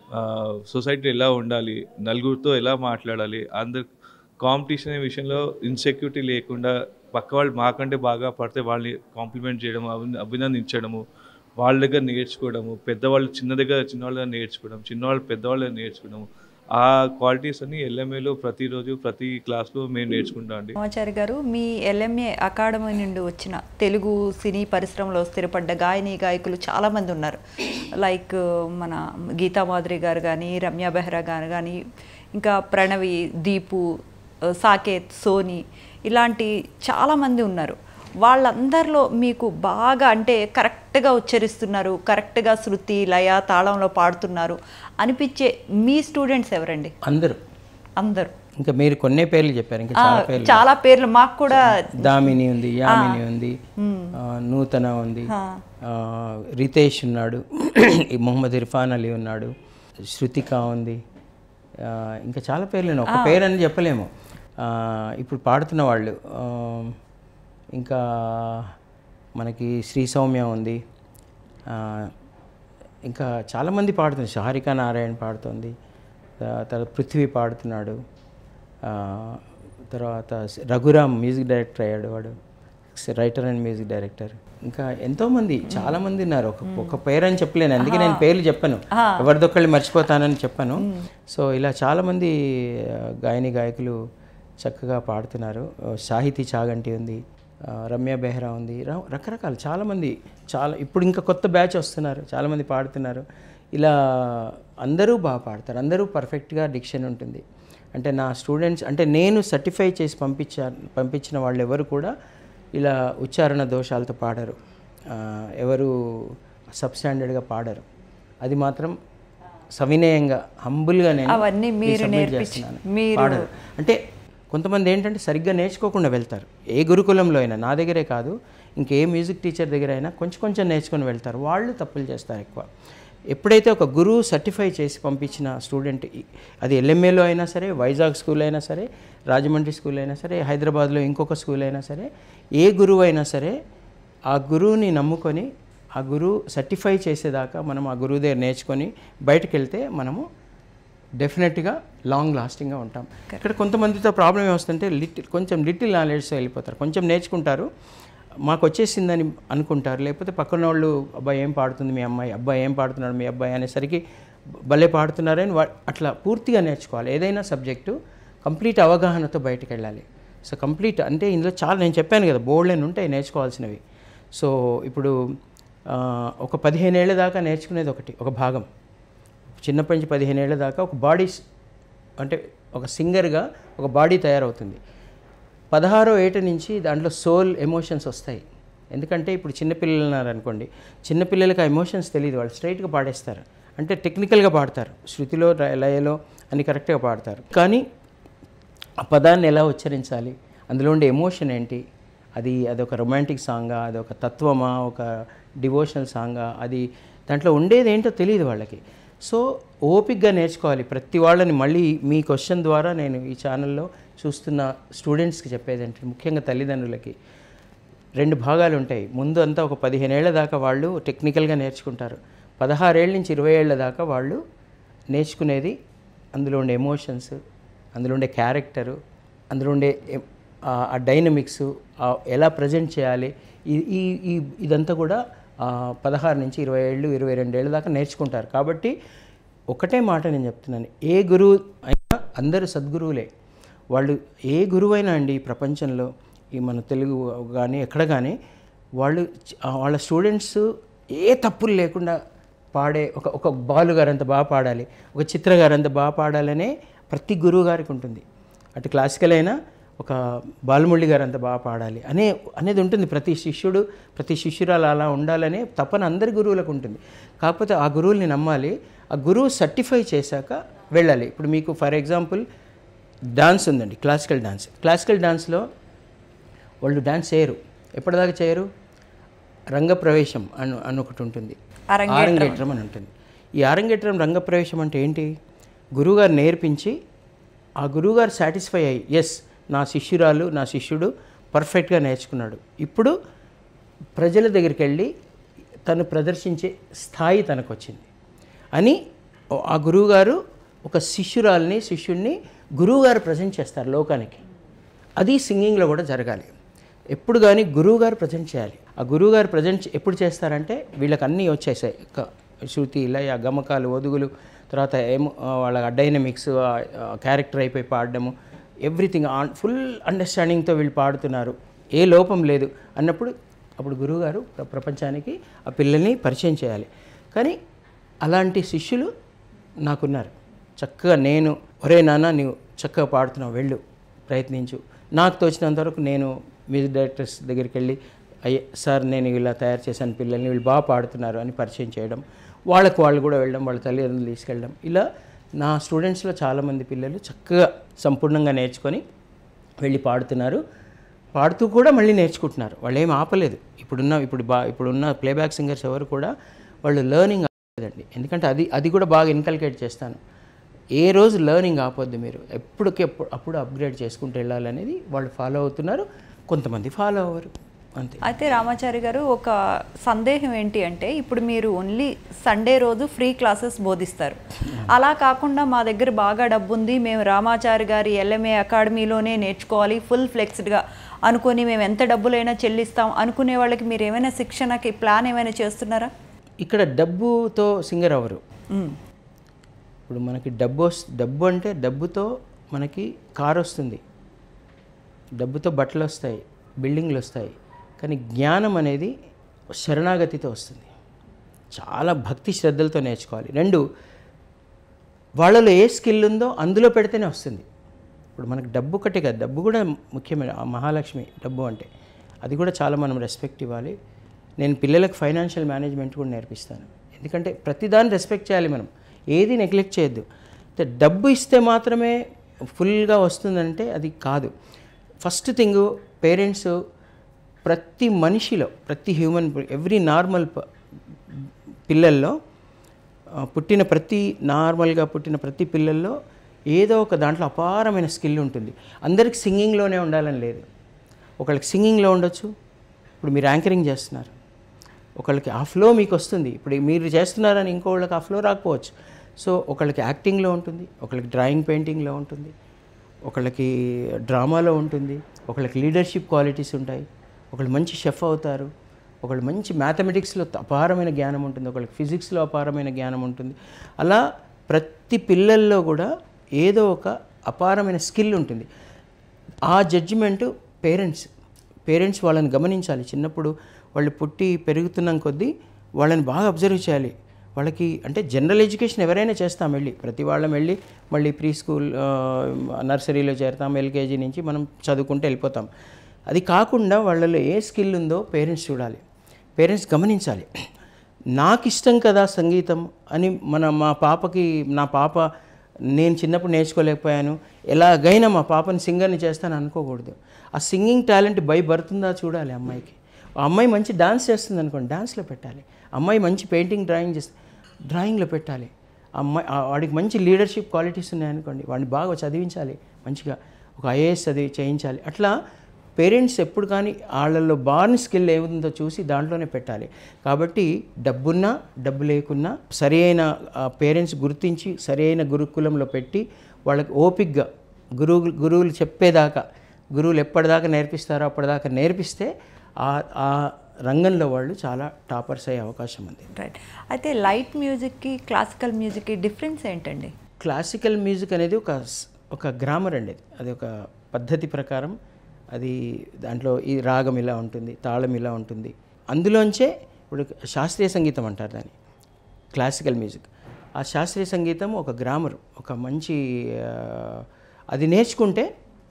సొసైటీలో ఎలా ఉండాలి నలుగురితో ఎలా మాట్లాడాలి అందరు కాంపిటీషన్ అనే విషయంలో ఇన్సెక్యూరిటీ లేకుండా పక్క వాళ్ళు మాకంటే బాగా పడితే వాళ్ళని కాంప్లిమెంట్ చేయడం అభి- అభినందించడము వాళ్ళ దగ్గర నేర్చుకోవడము పెద్దవాళ్ళు చిన్న దగ్గర చిన్నవాళ్ళ దగ్గర నేర్చుకోవడం చిన్నవాళ్ళు పెద్దవాళ్ళ దగ్గర నేర్చుకోవడము ఆ క్వాలిటీస్ అన్ని ఎల్ఎంఏలో ప్రతిరోజు ప్రతి క్లాస్లో మేము నేర్చుకుంటాం అండి
రామాచారి గారు మీ ఎల్ఎంఏ అకాడమీ నుండి వచ్చిన తెలుగు సినీ పరిశ్రమలో స్థిరపడ్డ గాయని గాయకులు చాలామంది ఉన్నారు లైక్ మన గీతా మాధురి గారు కానీ రమ్య బెహ్రా గారు కానీ ఇంకా ప్రణవి దీపు సాకేత్ సోని ఇలాంటి చాలామంది ఉన్నారు వాళ్ళందరిలో మీకు బాగా అంటే కరెక్ట్గా ఉచ్చరిస్తున్నారు కరెక్ట్గా శృతి లయ తాళంలో పాడుతున్నారు అనిపించే మీ స్టూడెంట్స్ ఎవరండి
అందరూ
అందరూ
ఇంకా మీరు కొన్నే పేర్లు చెప్పారు ఇంకా
ఆ,
చాలా పేర్లు
చాలా పేర్లు మాకు కూడా
దామిని ఉంది యామిని ఉంది ఆ, నూతన ఉంది ఆ, రితేష్ ఉన్నాడు ఈ మొహమ్మద్ ఇర్ఫాన్ అలీ ఉన్నాడు శృతిక ఉంది ఆ, ఇంకా చాలా పేర్లు ఉన్నాయి ఒక పేరు అని చెప్పలేము ఆ, ఇప్పుడు పాడుతున్న వాళ్ళు ఆ, ఇంకా మనకి శ్రీ సౌమ్య ఉంది ఆ, ఇంకా చాలామంది పాడుతుంది షహారికా నారాయణ పాడుతుంది త- తర్వాత పృథ్వీ పాడుతున్నాడు ఆ, తర్వాత రఘురామ్ మ్యూజిక్ డైరెక్టర్ అయ్యాడు వాడు రైటర్ అండ్ మ్యూజిక్ డైరెక్టర్ ఇంకా ఎంతోమంది చాలామంది ఉన్నారు ఒక ఒక పేరు అని చెప్పలేను అందుకే నేను పేర్లు చెప్పాను ఎవరిదొక్కళ్ళు మర్చిపోతానని చెప్పాను సో ఇలా చాలామంది ఆ, గాయని గాయకులు చక్కగా పాడుతున్నారు ఆ, సాహితీ చాగంటి ఉంది ఆ, రమ్య బెహ్రా ఉంది ర- రకరకాల చాలామంది చాలా ఇప్పుడు ఇంకా కొత్త బ్యాచ్ వస్తున్నారు చాలామంది పాడుతున్నారు ఇలా అందరూ బాగా పాడతారు అందరూ పర్ఫెక్ట్గా డిక్షన్ ఉంటుంది అంటే నా స్టూడెంట్స్ అంటే నేను సర్టిఫై చేసి పంపించా పంపించిన వాళ్ళు ఎవరు కూడా ఇలా ఉచ్చారణ దోషాలతో పాడరు ఆ, ఎవరు సబ్స్టాండర్డ్గా పాడరు అది మాత్రం సవినయంగా హంబుల్గా నేను
అవన్నీ
మీకు
మీరు
submit
నేర్పించి-
చేస్తున్నాను.
మీరు-
పాడరు అంటే కొంతమంది ఏంటంటే సరిగ్గా నేర్చుకోకుండా వెళ్తారు ఏ గురుకులంలో అయినా నా దగ్గరే కాదు ఇంకే మ్యూజిక్ టీచర్ దగ్గర అయినా కొంచెం కొంచెం నేర్చుకొని వెళ్తారు వాళ్ళు తప్పులు చేస్తారు ఎక్కువ ఎప్పుడైతే ఒక గురువు సర్టిఫై చేసి పంపించిన స్టూడెంట్ ఈ- అది ఎల్ఎంఏలో అయినా సరే వైజాగ్ స్కూల్ అయినా సరే రాజమండ్రి స్కూల్ అయినా సరే హైదరాబాద్లో ఇంకొక స్కూల్ అయినా సరే ఏ గురువు అయినా సరే ఆ గురువుని నమ్ముకొని ఆ గురువు సర్టిఫై చేసేదాకా మనం ఆ గురువు దగ్గర నేర్చుకొని బయటకు వెళ్తే మనము డెఫినెట్గా లాంగ్ లాస్టింగ్గా ఉంటాం ఇక్కడ కొంతమందితో ప్రాబ్లం ఏమొస్తుంటే లిటిల్ కొంచెం లిటిల్ నాలెడ్జ్తో వెళ్ళిపోతారు కొంచెం నేర్చుకుంటారు మాకు వచ్చేసిందని అనుకుంటారు లేకపోతే పక్కన వాళ్ళు అబ్బాయి ఏం పాడుతుంది మీ అమ్మాయి అబ్బాయి ఏం పాడుతున్నాడు మీ అబ్బాయి అనేసరికి భలే పాడుతున్నారని వా అట్లా పూర్తిగా నేర్చుకోవాలి ఏదైనా సబ్జెక్టు కంప్లీట్ అవగాహనతో బయటకు వెళ్ళాలి సో కంప్లీట్ అంటే ఇందులో చాలా నేను చెప్పాను కదా బోర్డులేని ఉంటాయి నేర్చుకోవాల్సినవి సో ఇప్పుడు ఆ, ఒక పదిహేను ఏళ్ళ దాకా నేర్చుకునేది ఒకటి ఒక భాగం చిన్నప్పటి నుంచి పదిహేను ఏళ్ళ దాకా ఒక బాడీ అంటే ఒక సింగర్గా ఒక బాడీ తయారవుతుంది పదహారో ఏట నుంచి దాంట్లో సోల్ ఎమోషన్స్ వస్తాయి ఎందుకంటే ఇప్పుడు చిన్నపిల్లలు ఉన్నారు అనుకోండి చిన్నపిల్లలకి ఆ ఎమోషన్స్ తెలియదు వాళ్ళు స్ట్రైట్గా పాడేస్తారు అంటే టెక్నికల్గా పాడతారు శృతిలో ర- లయలో అన్ని కరెక్ట్గా పాడతారు కానీ ఆ పదాన్ని ఎలా ఉచ్చరించాలి అందులో ఉండే ఎమోషన్ ఏంటి అది అదొక రొమాంటిక్ సాంగా అదొక తత్వమా ఒక డివోషనల్ సాంగా అది దాంట్లో ఉండేది ఏంటో తెలియదు వాళ్ళకి సో ఓపిక్గా నేర్చుకోవాలి ప్రతి వాళ్ళని మళ్ళీ మీ క్వశ్చన్ ద్వారా నేను ఈ ఛానల్లో చూస్తున్న స్టూడెంట్స్కి చెప్పేది ఏంటంటే ముఖ్యంగా తల్లిదండ్రులకి రెండు భాగాలు ఉంటాయి ముందు అంతా ఒక పదిహేను ఏళ్ల దాకా వాళ్ళు టెక్నికల్గా నేర్చుకుంటారు పదహారేళ్ళ నుంచి ఇరవై ఏళ్ళ దాకా వాళ్ళు నేర్చుకునేది అందులో ఉండే ఎమోషన్స్ అందులో ఉండే క్యారెక్టరు అందులో ఉండే ఎం- ఆ- ఆ డైనమిక్స్ ఎలా ప్రజెంట్ చేయాలి ఈ ఈ ఈ ఇదంతా కూడా ఆ, పదహారు నుంచి ఇరవై ఏళ్ళు ఇరవై రెండేళ్ళ దాకా నేర్చుకుంటారు కాబట్టి ఒకటే మాట నేను చెప్తున్నాను ఏ గురువు అయినా అందరూ సద్గురువులే వాళ్ళు ఏ గురువైనా అండి ఈ ప్రపంచంలో ఈ మన తెలుగు కానీ ఎక్కడ కానీ వాళ్ళు చ- ఆ వాళ్ళ స్టూడెంట్స్ ఏ తప్పులు లేకుండా పాడే ఒక ఒక బాలు గారు అంత బాగా పాడాలి ఒక చిత్ర గారు అంత బాగా పాడాలనే ప్రతి గురువు గారికి ఉంటుంది అటు క్లాసికల్ అయినా ఒక బాలమురళి గారు అంత బాగా పాడాలి అనే అనేది ఉంటుంది ప్రతి శిష్యుడు ప్రతి శిష్యురాలు అలా ఉండాలనే తపన అందరి గురువులకు ఉంటుంది కాకపోతే ఆ గురువుల్ని నమ్మాలి ఆ గురువు సర్టిఫై చేశాక వెళ్ళాలి ఇప్పుడు మీకు ఫర్ ఎగ్జాంపుల్ డాన్స్ ఉందండి క్లాసికల్ డాన్స్ క్లాసికల్ డాన్స్లో వాళ్ళు డాన్స్ చేయరు ఎప్పటిదాకా చేయరు రంగప్రవేశం అని అని ఒకటి ఉంటుంది ఆరంగేట్రం అని ఉంటుంది ఈ ఆరంగేట్రం రంగప్రవేశం అంటే ఏంటి గురువుగారు నేర్పించి ఆ గురువుగారు సాటిస్ఫై అయ్యి ఎస్ నా శిష్యురాలు నా శిష్యుడు పర్ఫెక్ట్గా నేర్చుకున్నాడు ఇప్పుడు ప్రజల దగ్గరికి వెళ్ళి తను ప్రదర్శించే స్థాయి తనకు వచ్చింది అని ఆ గురువుగారు ఒక శిష్యురాల్ని శిష్యుడిని గురువుగారు ప్రజెంట్ చేస్తారు లోకానికి అది సింగింగ్లో కూడా జరగాలి ఎప్పుడు కానీ గురువు గారు ప్రజెంట్ చేయాలి ఆ గురువు గారు ప్రజెంట్ ఎప్పుడు చేస్తారంటే వీళ్ళకి అన్నీ వచ్చేసాయి క- శృతి లయ గమకాలు ఒదుగులు తర్వాత ఏమో ఆ, వాళ్ళ డైనమిక్స్ క్యారెక్టర్ అయిపోయి పాడడము ఎవ్రీథింగ్ ఆన్ ఫుల్ అండర్స్టాండింగ్తో వీళ్ళు పాడుతున్నారు ఏ లోపం లేదు అన్నప్పుడు అప్పుడు గురువుగారు ప్ర- ప్రపంచానికి ఆ పిల్లల్ని పరిచయం చేయాలి కానీ అలాంటి శిష్యులు నాకున్నారు చక్కగా నేను ఒరే నాన్న నీవు చక్కగా పాడుతున్నావు వెళ్ళు ప్రయత్నించు నాకు తోచినంత వరకు నేను మ్యూజిక్ డైరెక్టర్స్ దగ్గరికి వెళ్ళి అయ్యే సార్ నేను ఇలా తయారు చేశాను పిల్లల్ని వీళ్ళు బాగా పాడుతున్నారు అని పరిచయం చేయడం వాళ్ళకు వాళ్ళు కూడా వెళ్ళడం వాళ్ళ తల్లిదండ్రులు తీసుకెళ్ళడం ఇలా నా స్టూడెంట్స్లో చాలామంది పిల్లలు చక్కగా సంపూర్ణంగా నేర్చుకొని వెళ్ళి పాడుతున్నారు పాడుతూ కూడా మళ్ళీ నేర్చుకుంటున్నారు వాళ్ళు ఏం ఆపలేదు ఇప్పుడున్న ఇప్పుడు బా ఇప్పుడున్న ప్లేబ్యాక్ సింగర్స్ ఎవరు కూడా వాళ్ళు లెర్నింగ్ ఆపలేదండి ఎందుకంటే అది అది కూడా బాగా ఇన్కల్కేట్ చేస్తాను ఏ రోజు లెర్నింగ్ ఆపొద్దు మీరు ఎప్పటికి ఎప్పుడు అప్పుడు అప్గ్రేడ్ చేసుకుంటూ వెళ్ళాలనేది వాళ్ళు ఫాలో అవుతున్నారు కొంతమంది ఫాలో అవ్వరు అంతే
అయితే రామాచారి గారు ఒక సందేహం ఏంటి అంటే ఇప్పుడు మీరు ఓన్లీ సండే రోజు ఫ్రీ క్లాసెస్ బోధిస్తారు అలా కాకుండా మా దగ్గర బాగా డబ్బు ఉంది మేము రామాచారి గారి ఎల్ఎంఏ అకాడమీలోనే నేర్చుకోవాలి ఫుల్ ఫ్లెక్స్డ్గా అనుకొని మేము ఎంత డబ్బులైనా చెల్లిస్తాం అనుకునే వాళ్ళకి మీరు ఏమైనా శిక్షణకి ప్లాన్ ఏమైనా చేస్తున్నారా
ఇక్కడ డబ్బుతో సింగర్ అవ్వరు
మ్మ్.
ఇప్పుడు మనకి డబ్బు వస్- డబ్బు అంటే డబ్బుతో మనకి కారు వస్తుంది డబ్బుతో బట్టలు వస్తాయి బిల్డింగ్లు వస్తాయి కానీ జ్ఞానం అనేది శరణాగతితో వస్తుంది చాలా భక్తి శ్రద్ధలతో నేర్చుకోవాలి రెండు వాళ్ళలో ఏ స్కిల్ ఉందో అందులో పెడితేనే వస్తుంది ఇప్పుడు మనకు డబ్బు ఒకటే కదా డబ్బు కూడా ముఖ్యమైన ఆ మహాలక్ష్మి డబ్బు అంటే అది కూడా చాలా మనం రెస్పెక్ట్ ఇవ్వాలి నేను పిల్లలకు ఫైనాన్షియల్ మేనేజ్మెంట్ కూడా నేర్పిస్తాను ఎందుకంటే ప్రతిదాన్ని రెస్పెక్ట్ చేయాలి మనం ఏది నెగ్లెక్ట్ చేయొద్దు అయితే డబ్బు ఇస్తే మాత్రమే ఫుల్గా వస్తుందంటే అది కాదు ఫస్ట్ థింగ్ పేరెంట్స్ ప్రతి మనిషిలో ప్రతి హ్యూమన్ ఎవ్రీ నార్మల్ పిల్లల్లో ఆ, పుట్టిన ప్రతి నార్మల్గా పుట్టిన ప్రతి పిల్లల్లో ఏదో ఒక దాంట్లో అపారమైన స్కిల్ ఉంటుంది అందరికి సింగింగ్లోనే ఉండాలని లేదు ఒకళ్ళకి సింగింగ్లో ఉండొచ్చు ఇప్పుడు మీరు యాంకరింగ్ చేస్తున్నారు ఒకళ్ళకి ఆ ఫ్లో మీకు వస్తుంది ఇప్పుడు మీరు చేస్తున్నారని ఇంకోళ్ళకి ఆ ఫ్లో రాకపోవచ్చు సో ఒకళ్ళకి యాక్టింగ్లో ఉంటుంది ఒకళ్ళకి డ్రాయింగ్ పెయింటింగ్లో ఉంటుంది ఒకళ్ళకి డ్రామాలో ఉంటుంది ఒకళ్ళకి లీడర్షిప్ క్వాలిటీస్ ఉంటాయి ఒకళ్ళు మంచి షెఫ్ అవుతారు ఒకళ్ళు మంచి మ్యాథమెటిక్స్లో అపారమైన జ్ఞానం ఉంటుంది ఒకళ్ళకి ఫిజిక్స్లో అపారమైన జ్ఞానం ఉంటుంది అలా ప్రతి పిల్లల్లో కూడా ఏదో ఒక అపారమైన స్కిల్ ఉంటుంది ఆ జడ్జిమెంటు పేరెంట్స్ పేరెంట్స్ వాళ్ళని గమనించాలి చిన్నప్పుడు వాళ్ళు పుట్టి పెరుగుతున్న కొద్దీ వాళ్ళని బాగా అబ్జర్వ్ చేయాలి వాళ్ళకి అంటే జనరల్ ఎడ్యుకేషన్ ఎవరైనా చేస్తాం వెళ్ళి ప్రతి వాళ్ళం వెళ్ళి మళ్ళీ ప్రీ స్కూల్ ఆ, నర్సరీలో చేరుతాం ఎల్కేజీ నుంచి మనం చదువుకుంటూ వెళ్ళిపోతాం అది కాకుండా వాళ్ళలో ఏ స్కిల్ ఉందో పేరెంట్స్ చూడాలి పేరెంట్స్ గమనించాలి నాకు ఇష్టం కదా సంగీతం అని మన మా పాపకి నా పాప నేను చిన్నప్పుడు నేర్చుకోలేకపోయాను ఎలాగైనా మా పాపని సింగర్ని చేస్తాను అనుకోకూడదు ఆ సింగింగ్ టాలెంట్ బై బరుతుందా చూడాలి అమ్మాయికి ఆ అమ్మాయి మంచి డాన్స్ చేస్తుంది అనుకోండి డాన్స్లో పెట్టాలి అమ్మాయి మంచి పెయింటింగ్ డ్రాయింగ్ చేస్తుంది డ్రాయింగ్లో పెట్టాలి ఆ అమ్మాయి ఆ వాడికి మంచి లీడర్షిప్ క్వాలిటీస్ ఉన్నాయనుకోండి వాడిని బాగా చదివించాలి మంచిగా ఒక ఐఏఎస్ చదివి చేయించాలి అట్లా పేరెంట్స్ ఎప్పుడు కానీ వాళ్ళల్లో బార్న్ స్కిల్ ఏముందో చూసి దాంట్లోనే పెట్టాలి కాబట్టి డబ్బున్నా డబ్బు లేకున్నా సరి అయిన పేరెంట్స్ గుర్తించి సరి అయిన గురుకులంలో పెట్టి వాళ్ళకి ఓపిక్గా గురువు గురువులు చెప్పేదాకా గురువులు ఎప్పటిదాకా నేర్పిస్తారో అప్పటిదాకా నేర్పిస్తే ఆ ఆ రంగంలో వాళ్ళు చాలా టాపర్స్ అయ్యే అవకాశం ఉంది
రైట్ అయితే లైట్ మ్యూజిక్కి క్లాసికల్ మ్యూజిక్కి డిఫరెన్స్ ఏంటండి
క్లాసికల్ మ్యూజిక్ అనేది ఒక స్- ఒక గ్రామర్ అండి అది. అది ఒక పద్ధతి ప్రకారం అది దాంట్లో ఈ రాగం ఇలా ఉంటుంది తాళం ఇలా ఉంటుంది అందులోంచే ఇప్పుడు శాస్త్రీయ సంగీతం అంటారు దాన్ని క్లాసికల్ మ్యూజిక్ ఆ శాస్త్రీయ సంగీతం ఒక గ్రామర్ ఒక మంచి ఆ, అది నేర్చుకుంటే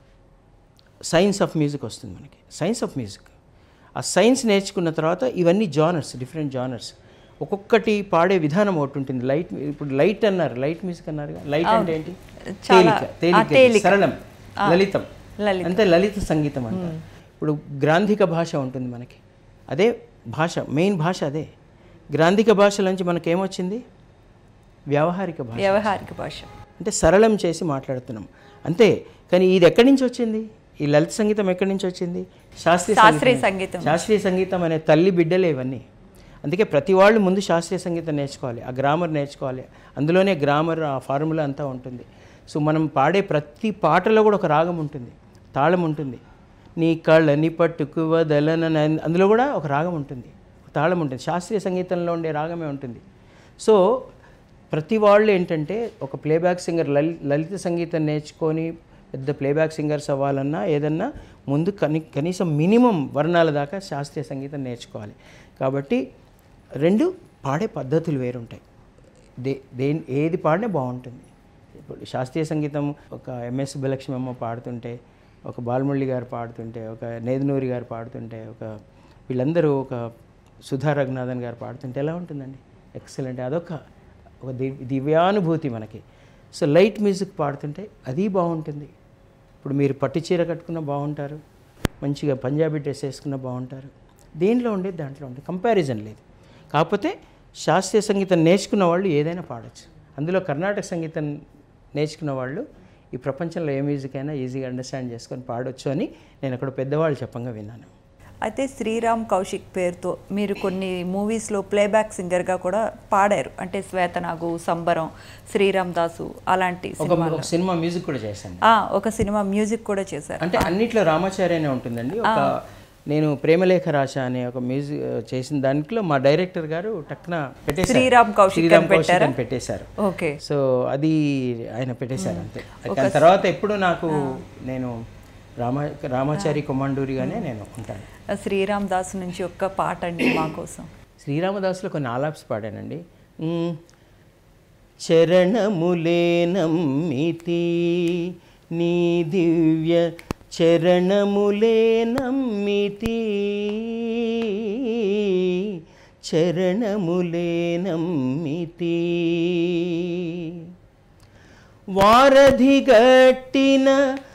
సైన్స్ ఆఫ్ మ్యూజిక్ వస్తుంది మనకి సైన్స్ ఆఫ్ మ్యూజిక్ ఆ సైన్స్ నేర్చుకున్న తర్వాత ఇవన్నీ జానర్స్ డిఫరెంట్ జానర్స్ ఒక్కొక్కటి పాడే విధానం ఒకటి ఉంటుంది లైట్ ఇప్పుడు లైట్ అన్నారు లైట్ మ్యూజిక్ అన్నారు లైట్ అంటే ఏంటి
చాలా-
తేలిక
ఆ,
తేలిక
తేలిక.
సరళం లలితం
లలితం.
అంతే లలిత సంగీతం అంటారు ఇప్పుడు గ్రాంధిక భాష ఉంటుంది మనకి అదే భాష మెయిన్ భాష అదే గ్రాంధిక భాష నుంచి మనకేమొచ్చింది వ్యావహారిక భాష
వ్యవహారిక భాష
అంటే సరళం చేసి మాట్లాడుతున్నాం అంతే కానీ ఇది ఎక్కడి నుంచి వచ్చింది ఈ లలిత సంగీతం ఎక్కడి నుంచి వచ్చింది శాస్త్రీయ
శాస్త్రీయ
సంగీతం
సంగీతం.
శాస్త్రీయ సంగీతం అనే తల్లి బిడ్డలే ఇవన్నీ అందుకే ప్రతి వాళ్ళు ముందు శాస్త్రీయ సంగీతం నేర్చుకోవాలి ఆ గ్రామర్ నేర్చుకోవాలి అందులోనే గ్రామర్ ఆ ఫార్ములా అంతా ఉంటుంది సో మనం పాడే ప్రతి పాటలో కూడా ఒక రాగం ఉంటుంది తాళం ఉంటుంది నీ కళ్ళని పట్టుకు వదలన అందులో కూడా ఒక రాగం ఉంటుంది ఒక తాళం ఉంటుంది శాస్త్రీయ సంగీతంలో ఉండే రాగమే ఉంటుంది సో ప్రతి వాళ్ళు ఏంటంటే ఒక ప్లేబ్యాక్ సింగర్ లలి లలిత సంగీతం నేర్చుకొని పెద్ద ప్లేబ్యాక్ సింగర్స్ అవ్వాలన్నా ఏదన్నా ముందు కని కనీసం మినిమం వర్ణాల దాకా శాస్త్రీయ సంగీతం నేర్చుకోవాలి కాబట్టి రెండు పాడే పద్ధతులు వేరుంటాయి దే దే ఏది పాడినా బాగుంటుంది ఇప్పుడు శాస్త్రీయ సంగీతం ఒక ఎంఎస్ సుబ్బలక్ష్మి అమ్మ పాడుతుంటే ఒక బాలమురళి గారు పాడుతుంటే ఒక నేదునూరి గారు పాడుతుంటే ఒక వీళ్ళందరూ ఒక సుధా రఘునాథన్ గారు పాడుతుంటే ఎలా ఉంటుందండి ఎక్సలెంట్ అదొక ఒక దివ్ దివ్యానుభూతి మనకి సో లైట్ మ్యూజిక్ పాడుతుంటే అది బాగుంటుంది ఇప్పుడు మీరు పట్టు చీర కట్టుకున్న బాగుంటారు మంచిగా పంజాబీ డ్రెస్ వేసుకున్న బాగుంటారు దేంట్లో ఉండేది దాంట్లో ఉండేది కంపారిజన్ లేదు కాకపోతే శాస్త్రీయ సంగీతం నేర్చుకున్న వాళ్ళు ఏదైనా పాడొచ్చు అందులో కర్ణాటక సంగీతం నేర్చుకున్న వాళ్ళు ఈ ప్రపంచంలో ఏ మ్యూజిక్ అయినా ఈజీగా అండర్స్టాండ్ చేసుకొని పాడొచ్చు అని నేను అక్కడ పెద్దవాళ్ళు చెప్పంగా విన్నాను
అయితే శ్రీరామ్ కౌశిక్ పేరుతో మీరు కొన్ని మూవీస్లో ప్లేబ్యాక్ సింగర్గా కూడా పాడారు అంటే శ్వేతనాగు సంబరం శ్రీరామ్ దాసు అలాంటి
ఒక
సినిమా
ఒక సినిమా మ్యూజిక్ కూడా చేశాను
ఆ, ఒక సినిమా మ్యూజిక్ కూడా చేశారు
అంటే అన్నిట్లో రామాచార్యనే ఉంటుందండి ఒక నేను ప్రేమలేఖ రాశ అనే ఒక మ్యూజిక్ చేసిన దాంట్లో మా డైరెక్టర్ గారు టక్న పెట్టేశారు
శ్రీరామ్ కౌశిక్
శ్రీరామ్
అని
కౌశిక్
పెట్టారా?
అని పెట్టేశారు
ఓకే
సో అది ఆయన పెట్టేశారు అంతే దాని తర్వాత ఎప్పుడు నాకు నేను రామ రామాచారి కొమండూరిగానే నేను ఉంటాను
శ్రీరామ్ దాసు నుంచి ఒక్క పాట అండి మా కోసం
శ్రీరామదాసులో కొన్ని ఆలాప్స్ పాడానండి మ్, చరణములే నమ్మితి నీ దివ్య చరణములే నమ్మితి చరణములే నమ్మితి వారధి గట్టిన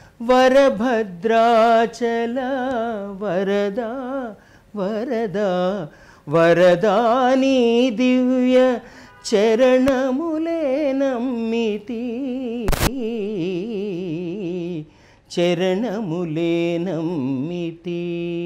వరభద్రాచల వరదా వరదా వరదాని దివ్య చరణములే నమ్మితి చరణములే నమ్మితి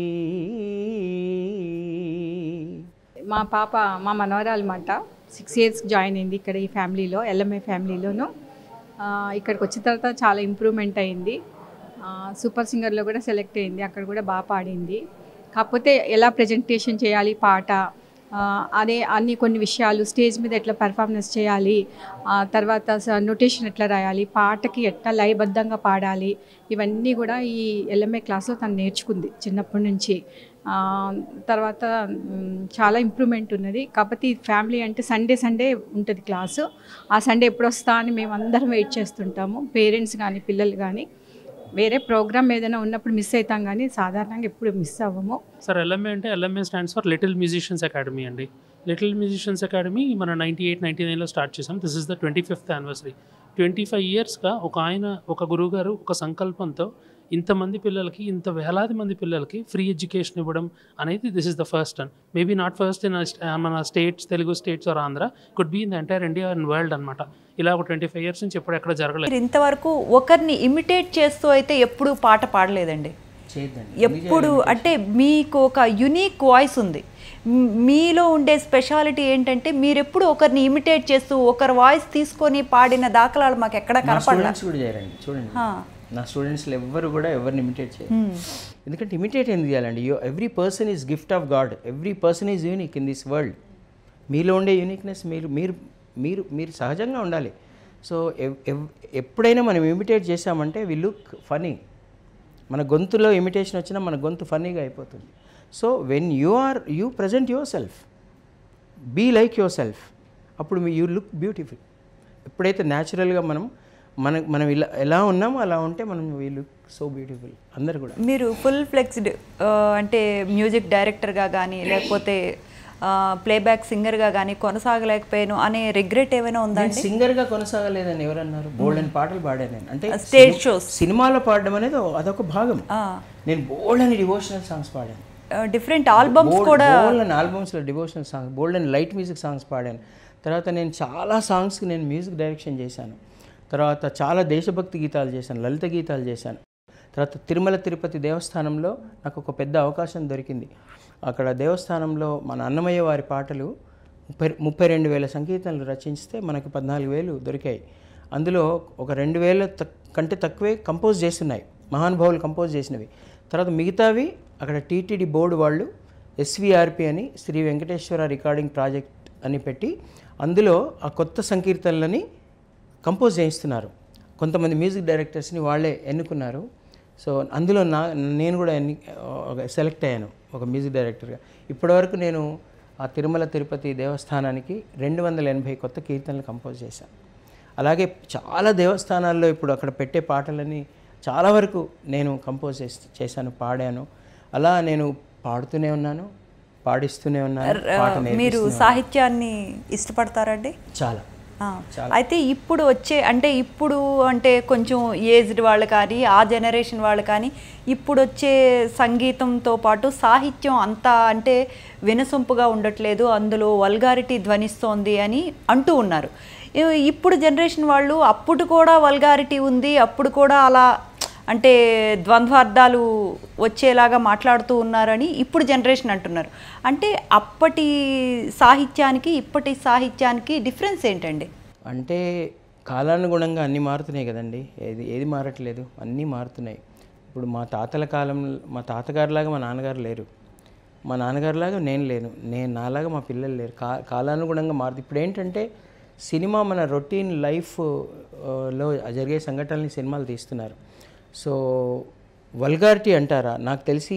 మా పాప మా మనవరాలు మాట సిక్స్ ఇయర్స్ జాయిన్ అయింది ఇక్కడ ఈ ఫ్యామిలీలో ఎల్ఎంఏ ఫ్యామిలీలోను ఆ, ఇక్కడికి వచ్చిన తర్వాత చాలా ఇంప్రూవ్మెంట్ అయింది ఆ, సూపర్ సింగర్లో కూడా సెలెక్ట్ అయింది అక్కడ కూడా బాగా పాడింది కాకపోతే ఎలా ప్రజెంటేషన్ చేయాలి పాట ఆ, అదే అన్ని కొన్ని విషయాలు స్టేజ్ మీద ఎట్లా పెర్ఫార్మెన్స్ చేయాలి ఆ, తర్వాత నోటేషన్ ఎట్లా రాయాలి పాటకి ఎట్లా లయబద్ధంగా పాడాలి ఇవన్నీ కూడా ఈ ఎల్ఎంఏ క్లాస్లో తను నేర్చుకుంది చిన్నప్పటి నుంచి ఆ, తర్వాత మ్, చాలా ఇంప్రూవ్మెంట్ ఉన్నది కాకపోతే ఈ ఫ్యామిలీ అంటే సండే సండే ఉంటుంది క్లాసు ఆ సండే ఎప్పుడు వస్తా అని మేము అందరం వెయిట్ చేస్తుంటాము పేరెంట్స్ కానీ పిల్లలు కానీ వేరే ప్రోగ్రామ్ ఏదైనా ఉన్నప్పుడు మిస్ అవుతాం కానీ సాధారణంగా ఎప్పుడు మిస్ అవ్వము
సార్ ఎల్ఎంఏ అంటే LMA stands for little musicians academy అండి లిటిల్ మ్యూజిషియన్స్ అకాడమీ మన నైంటీ ఎయిట్ నైంటీ నైన్లో స్టార్ట్ చేసాం this is the twenty fifth anniversary twenty five ఇయర్స్గా ఒక ఆయన ఒక గురువుగారు ఒక సంకల్పంతో ఇంతమంది పిల్లలకి ఇంత వేలాది మంది పిల్లలకి ఫ్రీ ఎడ్యుకేషన్ ఇవ్వడం అనేది this is the first and maybe not first in మన states Telugu states or Andhra could be in the entire India and world అనమాట ఇలా ఒక ట్వంటీ ఫైవ్ ఇయర్స్ నుంచి ఎప్పుడు ఎక్కడ జరగలేదు
మీరు ఇంతవరకు ఒకరిని ఇమిటేట్ చేస్తూ అయితే ఎప్పుడూ పాట పాడలేదండి
చేయొద్దండి
ఎప్పుడు అంటే మీకు ఒక యునీక్ వాయిస్ ఉంది మ్- మీలో ఉండే స్పెషాలిటీ ఏంటంటే మీరు ఎప్పుడు ఒకరిని ఇమిటేట్ చేస్తూ ఒకరి వాయిస్ తీసుకొని పాడిన దాఖలాలు మాకు ఎక్కడ
నా
కనపడలా
స్టూడెంట్స్ కూడా చేయరండి చూడండి
హా.
నా స్టూడెంట్స్లో ఎవ్వరు కూడా ఎవరిని ఇమిటేట్ చేయరు ఎందుకంటే ఇమిటేట్ ఎందుకు చేయాలండి you every person is gift of God every person is unique in this world మీలో ఉండే యూనిక్నెస్ మీరు మీరు మీరు మీరు సహజంగా ఉండాలి సో ఎవ్- ఎవ్- ఎప్పుడైనా మనం ఇమిటేట్ చేసామంటే వి లుక్ ఫనీ మన గొంతులో ఇమిటేషన్ వచ్చినా మన గొంతు ఫన్నీగా అయిపోతుంది so when you are you present yourself be like yourself అప్పుడు మీ యూ లుక్ బ్యూటిఫుల్ ఎప్పుడైతే న్యాచురల్గా మనం మన మనం ఇలా ఎలా ఉన్నామో అలా ఉంటే మనం వీ లుక్ సో బ్యూటిఫుల్ అందరు కూడా
మీరు ఫుల్ ఫ్లెక్స్డ్ అంటే మ్యూజిక్ డైరెక్టర్గా కానీ లేకపోతే ప్లేబ్యాక్ సింగర్గా కానీ కొనసాగలేకపోయాను అనే రిగ్రెట్ ఏమైనా ఉందా
నేను సింగర్గా కొనసాగలేదని ఎవరన్నారు బోల్డ్ అని పాటలు పాడాను నేను అంటే
Stage
సిని-
shows.
సినిమాలో పాడడం అనేది అదొక భాగం నేను బోల్డ్ అని డివోషనల్ సాంగ్స్ పాడాను
డిఫరెంట్ ఆల్బమ్స్ కూడా
బోల్డ్ అని ఆల్బమ్స్లో డివోషనల్ సాంగ్స్ బోల్డ్ అని లైట్ మ్యూజిక్ సాంగ్స్ పాడాను తర్వాత నేను చాలా సాంగ్స్కి నేను మ్యూజిక్ డైరెక్షన్ చేశాను తర్వాత చాలా దేశభక్తి గీతాలు చేశాను లలిత గీతాలు చేశాను తర్వాత తిరుమల తిరుపతి దేవస్థానంలో నాకు ఒక పెద్ద అవకాశం దొరికింది అక్కడ దేవస్థానంలో మన అన్నమయ్య వారి పాటలు ముప్పై ముప్పై రెండు వేల సంకీర్తనలు రచించితే మనకు పద్నాలుగు వేలు దొరికాయి అందులో ఒక రెండు వేల తక్- కంటే తక్కువే కంపోజ్ చేస్తున్నాయి మహానుభావులు కంపోజ్ చేసినవి తర్వాత మిగతావి అక్కడ టీటీడీ బోర్డు వాళ్ళు ఎస్విఆర్పి అని శ్రీ వెంకటేశ్వర రికార్డింగ్ ప్రాజెక్ట్ అని పెట్టి అందులో ఆ కొత్త సంకీర్తనలని కంపోజ్ చేయిస్తున్నారు కొంతమంది మ్యూజిక్ డైరెక్టర్స్ని వాళ్ళే ఎన్నుకున్నారు సో అందులో నా నేను కూడా ఎన్ని సెలెక్ట్ అయ్యాను ఒక మ్యూజిక్ డైరెక్టర్గా ఇప్పటివరకు నేను ఆ తిరుమల తిరుపతి దేవస్థానానికి రెండు వందల ఎనభై కొత్త కీర్తనలు కంపోజ్ చేశాను అలాగే చాలా దేవస్థానాల్లో ఇప్పుడు అక్కడ పెట్టే పాటలని చాలా వరకు నేను కంపోజ్ చేసి చేశాను పాడాను అలా నేను పాడుతూనే ఉన్నాను పాడిస్తూనే ఉన్నాను పాట
మీరు
నేర్పిస్తూనే
సాహిత్యాన్ని ఇష్టపడతారండి
ఉన్నాను. చాలా
ఆ, అయితే ఇప్పుడు వచ్చే అంటే ఇప్పుడు అంటే కొంచెం ఏజ్డ్ వాళ్ళు కానీ ఆ జనరేషన్ వాళ్ళు కానీ ఇప్పుడు వచ్చే సంగీతంతో పాటు సాహిత్యం అంతా అంటే వినసొంపుగా ఉండట్లేదు అందులో వల్గారిటీ ధ్వనిస్తోంది అని అంటూ ఉన్నారు ఇ- ఇప్పుడు జనరేషన్ వాళ్ళు అప్పుడు కూడా వల్గారిటీ ఉంది అప్పుడు కూడా అలా అంటే ద్వంద్వార్థాలు వచ్చేలాగా మాట్లాడుతూ ఉన్నారని ఇప్పుడు జనరేషన్ అంటున్నారు అంటే అప్పటి సాహిత్యానికి ఇప్పటి సాహిత్యానికి డిఫరెన్స్ ఏంటండి
అంటే కాలానుగుణంగా అన్నీ మారుతున్నాయి కదండి ఏది ఏది మారట్లేదు అన్నీ మారుతున్నాయి ఇప్పుడు మా తాతల కాలం మా తాతగారిలాగా మా నాన్నగారు లేరు మా నాన్నగారిలాగా నేను లేను నేను నాలాగా మా పిల్లలు లేరు కా కాలానుగుణంగా మారుతుంది ఇప్పుడు ఏంటంటే సినిమా మన రొటీన్ లైఫ్ ఆ, లో జరిగే సంఘటనల్ని సినిమాలు తీస్తున్నారు సో వల్గారిటీ అంటారా నాకు తెలిసి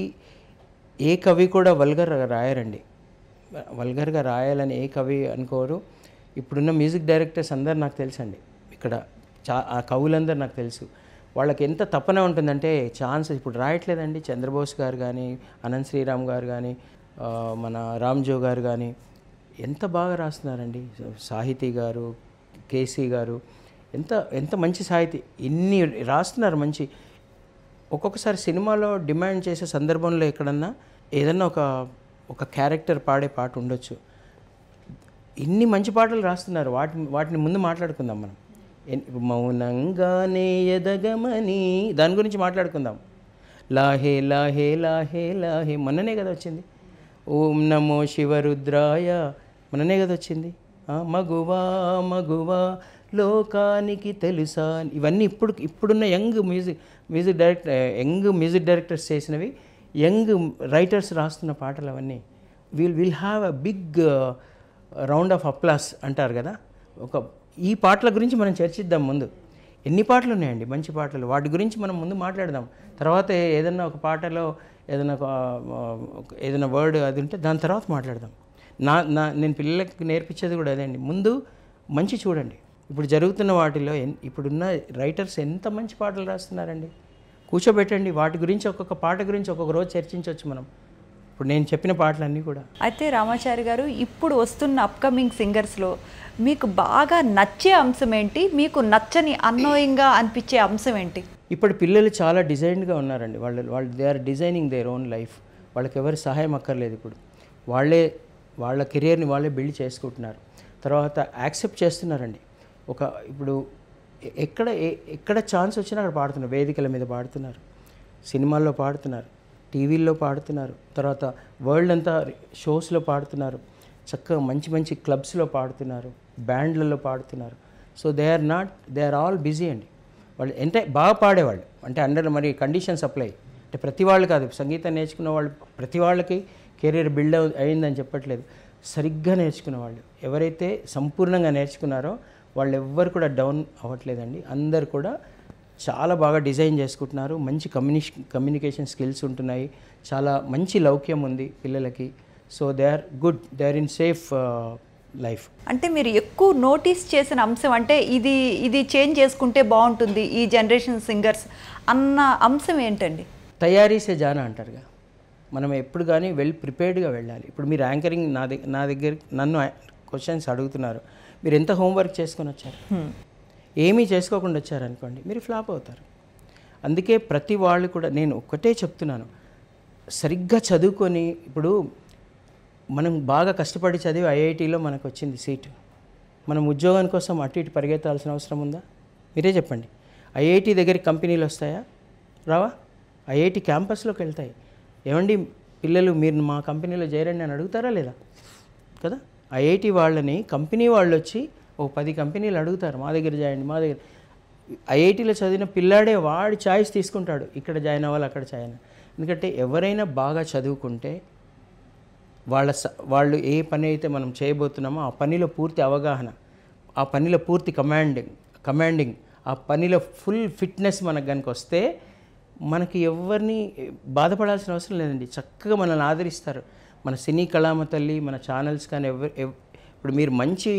ఏ కవి కూడా వల్గర్ రాయరండి వల్గర్గా రాయాలని ఏ కవి అనుకోరు ఇప్పుడున్న మ్యూజిక్ డైరెక్టర్స్ అందరు నాకు తెలుసండి ఇక్కడ చా ఆ కవులందరూ నాకు తెలుసు వాళ్ళకి ఎంత తపన ఉంటుందంటే ఛాన్స్ ఇప్పుడు రాయట్లేదండి చంద్రబోస్ గారు కానీ అనంత్ శ్రీరామ్ గారు కానీ ఆ, మన రామ్జో గారు కానీ ఎంత బాగా రాస్తున్నారండి సాహితీ గారు కేసీ గారు ఎంత ఎంత మంచి సాహితీ ఇన్ని రాస్తున్నారు మంచి ఒక్కొక్కసారి సినిమాలో డిమాండ్ చేసే సందర్భంలో ఎక్కడన్నా ఏదన్నా ఒక ఒక క్యారెక్టర్ పాడే పాట ఉండొచ్చు ఇన్ని మంచి పాటలు రాస్తున్నారు వాటిని వాటిని ముందు మాట్లాడుకుందాం మనం ఎన్- మౌనంగానే ఎదగమని దాని గురించి మాట్లాడుకుందాం లాహే లాహే లాహే లాహే మొన్ననే కదా వచ్చింది ఓం నమో శివరుద్రాయ మొన్ననే కదా వచ్చింది ఆ, మగువా మగువా లోకానికి తెలుసా ఇవన్నీ ఇప్పుడు ఇప్పుడున్న young music music director young music directors చేసినవి యంగ్ రైటర్స్ రాస్తున్న పాటలు అవన్నీ will will have a big round of applause అంటారు కదా ఒక ఈ పాటల గురించి మనం చర్చిద్దాం ముందు ఎన్ని పాటలు ఉన్నాయండి మంచి పాటలు వాటి గురించి మనం ముందు మాట్లాడదాం తర్వాత ఏదన్నా ఒక పాటలో ఏదైనా ఒక, ఆ, ఒక ఏదైనా వర్డ్ అది ఉంటే దాని తర్వాత మాట్లాడదాం నా నా నేను పిల్లలకి నేర్పించేది కూడా అదే అండి ముందు మంచి చూడండి ఇప్పుడు జరుగుతున్న వాటిలో ఎన్- ఇప్పుడున్న రైటర్స్ ఎంత మంచి పాటలు రాస్తున్నారండి కూర్చోబెట్టండి వాటి గురించి ఒక్కొక్క పాట గురించి ఒక్కొక్క రోజు చర్చించవచ్చు మనం ఇప్పుడు నేను చెప్పిన పాటలన్నీ కూడా
అయితే రామాచారి గారు ఇప్పుడు వస్తున్న అప్కమింగ్ సింగర్స్లో మీకు బాగా నచ్చే అంశం ఏంటి మీకు నచ్చని అన్నోయింగ్గా అనిపించే అంశం ఏంటి
ఇప్పుడు పిల్లలు చాలా డిజైన్డ్గా ఉన్నారండి వాళ్ళు వాళ్ళు they are designing their own life వాళ్ళకి ఎవరి సహాయం అక్కర్లేదు ఇప్పుడు వాళ్ళే వాళ్ళ కెరియర్ని వాళ్ళే బిల్డ్ చేసుకుంటున్నారు తర్వాత యాక్సెప్ట్ చేస్తున్నారండి ఒక ఇప్పుడు ఎ- ఎక్కడ ఎ- ఎక్కడ ఛాన్స్ వచ్చినా అక్కడ పాడుతున్నారు వేదికల మీద పాడుతున్నారు సినిమాల్లో పాడుతున్నారు టీవీల్లో పాడుతున్నారు తర్వాత వరల్డ్ అంతా షోస్లో పాడుతున్నారు చక్కగా మంచి మంచి క్లబ్స్లో పాడుతున్నారు బ్యాండ్లలో పాడుతున్నారు so they are not they are all busy అండి వాళ్ళు అంటే బాగా పాడేవాళ్ళు అంటే అండర్ మరి కండిషన్స్ అప్లై అంటే ప్రతి వాళ్ళు కాదు సంగీతం నేర్చుకున్న వాళ్ళు ప్రతి వాళ్ళకి కెరీర్ బిల్డ్ అయిందని చెప్పట్లేదు సరిగ్గా నేర్చుకున్న వాళ్ళు ఎవరైతే సంపూర్ణంగా నేర్చుకున్నారో వాళ్ళు ఎవ్వరు కూడా డౌన్ అవ్వట్లేదండి అందరు కూడా చాలా బాగా డిజైన్ చేసుకుంటున్నారు మంచి కమ్యూనిష్ కమ్యూనికేషన్ స్కిల్స్ ఉంటున్నాయి చాలా మంచి లౌక్యం ఉంది పిల్లలకి so they are good they are in safe life
అంటే మీరు ఎక్కువ నోటీస్ చేసిన అంశం అంటే ఇది ఇది చేంజ్ చేసుకుంటే బాగుంటుంది ఈ జనరేషన్ సింగర్స్ అన్న అంశం ఏంటండి
తయారీ సే జానా అంటారుగా మనం ఎప్పుడు కానీ వెల్ ప్రిపేర్డ్గా వెళ్ళాలి ఇప్పుడు మీరు యాంకరింగ్ నా దగ్గర నా దగ్గర నన్ను క్వశ్చన్స్ అడుగుతున్నారు మీరు ఎంత హోంవర్క్ చేసుకొని వచ్చారు ఏమీ చేసుకోకుండా వచ్చారనుకోండి మీరు ఫ్లాప్ అవుతారు అందుకే ప్రతి వాళ్ళు కూడా నేను ఒక్కటే చెప్తున్నాను సరిగ్గా చదువుకొని ఇప్పుడు మనం బాగా కష్టపడి చదివి ఐఐటీలో మనకు వచ్చింది సీటు మనం ఉద్యోగం కోసం అటు ఇటు పరిగెత్తాల్సిన అవసరం ఉందా మీరే చెప్పండి ఐఐటి దగ్గరికి కంపెనీలు వస్తాయా రావా ఐఐటి క్యాంపస్లోకి వెళ్తాయి ఏమండి పిల్లలు మీరు మా కంపెనీలో చేరండి అని అడుగుతారా లేదా కదా ఐఐటి వాళ్ళని కంపెనీ వాళ్ళు వచ్చి ఓ పది కంపెనీలు అడుగుతారు మా దగ్గర చేయండి మా దగ్గర ఐఐటీలో చదివిన పిల్లాడే వాడి ఛాయిస్ తీసుకుంటాడు ఇక్కడ జాయిన్ అవ్వాలి అక్కడ జాయిన్ అవ్వాలి. ఎందుకంటే ఎవరైనా బాగా చదువుకుంటే వాళ్ళ స- వాళ్ళు ఏ పని అయితే మనం చేయబోతున్నామో ఆ పనిలో పూర్తి అవగాహన ఆ పనిలో పూర్తి కమాండింగ్ కమాండింగ్ ఆ పనిలో ఫుల్ ఫిట్నెస్ మనకు కనుక వస్తే మనకి ఎవరిని బాధపడాల్సిన అవసరం లేదండి చక్కగా మనల్ని ఆదరిస్తారు మన సినీ కళామ తల్లి మన ఛానల్స్ కానీ ఎవరు ఎవ్- ఇప్పుడు మీరు మంచి